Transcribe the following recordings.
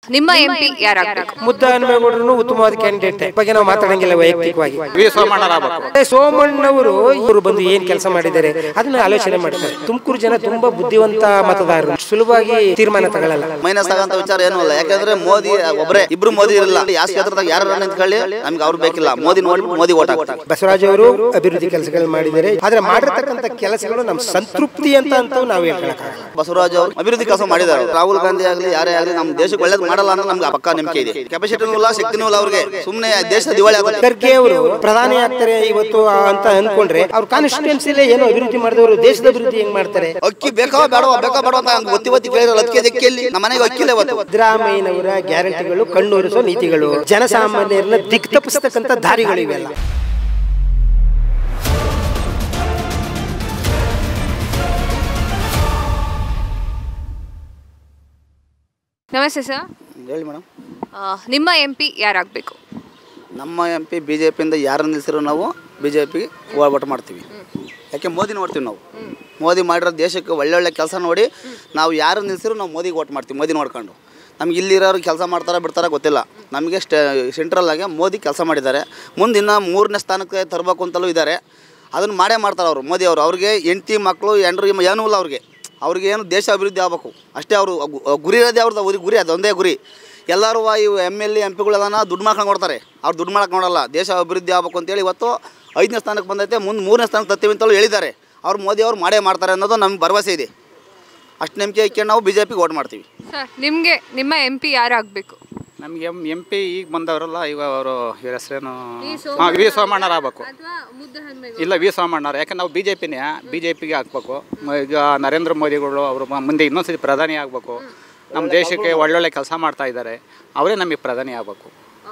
ನಿಮ್ಮ M P ಯಾರಾಗಬೇಕು ಮುದ್ದ ಹನುಮೇಗೌಡರು ಉತ್ತಮವಾದ ಕ್ಯಾಂಡಿಡೇಟ್ ಬಗ್ಗೆ ನಾವು ಮಾತಾಡಂಗಿಲ್ಲ ವೈಯಕ್ತಿಕವಾಗಿ ವಿ ಸೋಮಣ್ಣರಾಗಬೇಕು ಮತ್ತೆ ಸೋಮಣ್ಣವರು ಇವರು ಬಂದು ಏನ್ ಕೆಲಸ ಮಾಡಿದ್ದಾರೆ ಅದನ್ನ ಆಲೋಚನೆ ಮಾಡ್ತಾರೆ ತುಮಕೂರು ಜನ ತುಂಬಾ ಬುದ್ಧಿವಂತ ಮತದಾರರು ಸುಲಭವಾಗಿ ತೀರ್ಮಾನ ತಗೊಳ್ಳಲ್ಲ ಮೈನಸ್ ಆಗಂತ ವಿಚಾರ ಏನೂ ಇಲ್ಲ ಯಾಕಂದ್ರೆ ಮೋದಿ ಒಬ್ಬರೇ ಇಬ್ರು ಮೋದಿ ಇರಲ್ಲ ಯಾವ ಕ್ಷೇತ್ರದಾಗ ಯಾರು ನಿಂತ್ಕೊಳ್ಳಿ ನಮ್ಗೆ ಅವ್ರು ಬೇಕಿಲ್ಲ ಮೋದಿ ನೋಡ್ಬಿಟ್ಟು ಮೋದಿ ಓಟ್ ಹಾಕ್ತೀವಿ ಬಸವರಾಜ್ ಅವರು ಅಭಿವೃದ್ಧಿ ಕೆಲಸಗಳು ಮಾಡಿದ್ದಾರೆ ಆದ್ರೆ ಮಾಡಿರ್ತಕ್ಕಂಥ ಕೆಲಸಗಳು ನಮ್ ಸಂತೃಪ್ತಿ ಅಂತ ಅಂತ ನಾವು ಹೇಳ್ಕೊಳಕ್ಕಾಗಲ್ಲ ಬಸವರಾಜ್ ಅವರು ಅಭಿವೃದ್ಧಿ ಕೆಲಸ ಮಾಡಿದ್ದಾರೆ ರಾಹುಲ್ ಗಾಂಧಿ ಆಗಲಿ ಯಾರೇ ಆಗಲಿ ನಮ್ಮ ದೇಶಕ್ಕೆ ಒಳ್ಳೇದು ಮಾಡಲ್ಲ ಅನ್ನೋ ನಮ್ಗೆ ಪಕ್ಕಾ ನಂಬಿಕೆ ಇದೆ ಕೆಪಾಸಿಟಿನೂ ಇಲ್ಲ ಶಕ್ತಿನೂ ಇಲ್ಲ ಅವ್ರಿಗೆ ಸುಮ್ಮನೆ ದೇಶದ ದಿವಾಳಿ ಆಗುತ್ತೆ ಖರ್ಗೆ ಅವರು ಪ್ರಧಾನಿ ಆಗ್ತಾರೆ ಇವತ್ತು ಅಂತ ಅನ್ಕೊಂಡ್ರೆ ಅವ್ರ ಕಾನ್ಸ್ಟಿಟ್ಯೂನ್ಸಿಲೇ ಏನು ಅಭಿವೃದ್ಧಿ ಮಾಡಿದವರು ದೇಶದ ಅಭಿವೃದ್ಧಿ ಹೆಂಗ್ ಮಾಡ್ತಾರೆ ಅಕ್ಕಿ ಬೇಕಾ ಬೇಡವಾ ಬೇಕಾ ಬೇಡ ಅಂತ ಹಂಗ್ ಒತ್ತಿ ಒತ್ತಿ ಕೇಳಿರಲ್ಲ ಅದಕ್ಕೆ ಅಕ್ಕಿಯಲ್ಲಿ ನಮ್ಮ ಮನೆಗೆ ಅಕ್ಕಿಲ್ಲ ಇವತ್ತು ಸಿದ್ದರಾಮಯ್ಯನವರ ಗ್ಯಾರಂಟಿಗಳು ಕಣ್ಣೂರಿಸೋ ನೀತಿಗಳು ಜನಸಾಮಾನ್ಯರನ್ನ ದಿಕ್ ತಪ್ಪಿಸ್ತಕ್ಕಂಥ ದಾರಿಗಳು ಇವೆಲ್ಲ ನಮಸ್ತೆ ಸರ್ ಹೇಳಿ ಮೇಡಮ್ ಆ, ನಿಮ್ಮ ಎಂ ಪಿ ಯಾರಾಗಬೇಕು ನಮ್ಮ ಎಂ ಪಿ ಬಿ ಜೆ ಪಿಯಿಂದ ಯಾರನ್ನು ನಿಲ್ಸಿರೋ ನಾವು ಬಿ ಜೆ ಪಿಗೆ ಓಟ್ ಮಾಡ್ತೀವಿ ಯಾಕೆ ಮೋದಿ ನೋಡ್ತೀವಿ ನಾವು ಮೋದಿ ಮಾಡಿರೋ ದೇಶಕ್ಕೆ ಒಳ್ಳೊಳ್ಳೆ ಕೆಲಸ ನೋಡಿ ನಾವು ಯಾರು ನಿಲ್ಸಿರೋ ನಾವು ಮೋದಿಗೆ ಓಟ್ ಮಾಡ್ತೀವಿ ಮೋದಿ ನೋಡ್ಕೊಂಡು ನಮ್ಗೆ ಇಲ್ಲಿರೋರು ಕೆಲಸ ಮಾಡ್ತಾರಾ ಬಿಡ್ತಾರಾ ಗೊತ್ತಿಲ್ಲ ನಮಗೆ ಸ್ಟೇ ಸೆಂಟ್ರಲ್ಲಾಗೆ ಮೋದಿ ಕೆಲಸ ಮಾಡಿದ್ದಾರೆ ಮುಂದೆ ಇನ್ನು ಮೂರನೇ ಸ್ಥಾನಕ್ಕೆ ತರಬೇಕು ಅಂತಲೂ ಇದ್ದಾರೆ ಅದನ್ನು ಮಾಡೇ ಮಾಡ್ತಾರೆ ಅವರು ಮೋದಿ ಅವರು ಅವ್ರಿಗೆ ಹೆಂಡ್ತಿ ಮಕ್ಕಳು ಎಂಡ್ರು ಏನೂ ಇಲ್ಲ ಅವ್ರಿಗೆ ಅವ್ರಿಗೆ ಏನು ದೇಶ ಅಭಿವೃದ್ಧಿ ಆಗಬೇಕು ಅಷ್ಟೇ ಅವರು ಗುರಿ ಇರೋದೇ ಅವ್ರದ್ದು ಅವ್ರಿಗೆ ಗುರಿ ಅದೊಂದೇ ಗುರಿ ಎಲ್ಲರೂ ಇವು ಎಮ್ ಎಲ್ ಎ ಎಂ ಪಿಗಳೆಲ್ಲ ದುಡ್ಡು ಮಾಡ್ಕೊಂಡು ಕೊಡ್ತಾರೆ ಅವ್ರು ದುಡ್ಡು ಮಾಡಕ್ಕೆ ನೋಡಲ್ಲ ದೇಶ ಅಭಿವೃದ್ಧಿ ಆಗ್ಬೇಕು ಅಂತೇಳಿ ಇವತ್ತು ಐದನೇ ಸ್ಥಾನಕ್ಕೆ ಬಂದೈತೆ ಮುಂದೆ ಮೂರನೇ ಸ್ಥಾನಕ್ಕೆ ತರ್ತೀವಿ ಅಂತಲೂ ಹೇಳಿದ್ದಾರೆ ಅವ್ರು ಮೋದಿ ಅವ್ರು ಮಾಡೇ ಮಾಡ್ತಾರೆ ಅನ್ನೋದು ನಮ್ಗೆ ಭರವಸೆ ಇದೆ ಅಷ್ಟು ನಂಬಿಕೆ ಇಟ್ಕೊಂಡು ನಾವು ಬಿ ಜೆ ಪಿಗೆ ಓಟ್ ಮಾಡ್ತೀವಿ ಸರ್ ನಿಮಗೆ ನಿಮ್ಮ ಎಂ ಪಿ ಯಾರಾಗಬೇಕು ನಮ್ಗೆ ಎಂ ಎಂ ಪಿ ಈಗ ಬಂದವರಲ್ಲ ಈಗ ಅವರು ಇವ್ರ ಹೆಸರೇನು ವಿ ಹಾಂ ವಿ ಸೋಮಣ್ಣರಾಗಬೇಕು ಅಥವಾ ಮುದ್ದ ಇಲ್ಲ ವಿ ಸೋಮಣ್ಣರು ಯಾಕೆ ನಾವು ಬಿ ಜೆ ಪಿನೇ ಬಿ ಜೆ ಪಿಗೆ ಹಾಕ್ಬೇಕು ಮ- ಈಗ ನರೇಂದ್ರ ಮೋದಿಗಳು ಅವರು ಮುಂದೆ ಇನ್ನೊಂದ್ಸತಿ ಪ್ರಧಾನಿ ಆಗಬೇಕು ನಮ್ಮ ದೇಶಕ್ಕೆ ಒಳ್ಳೊಳ್ಳೆ ಕೆಲಸ ಮಾಡ್ತಾ ಇದ್ದಾರೆ ಅವರೇ ನಮಗೆ ಪ್ರಧಾನಿ ಆಗಬೇಕು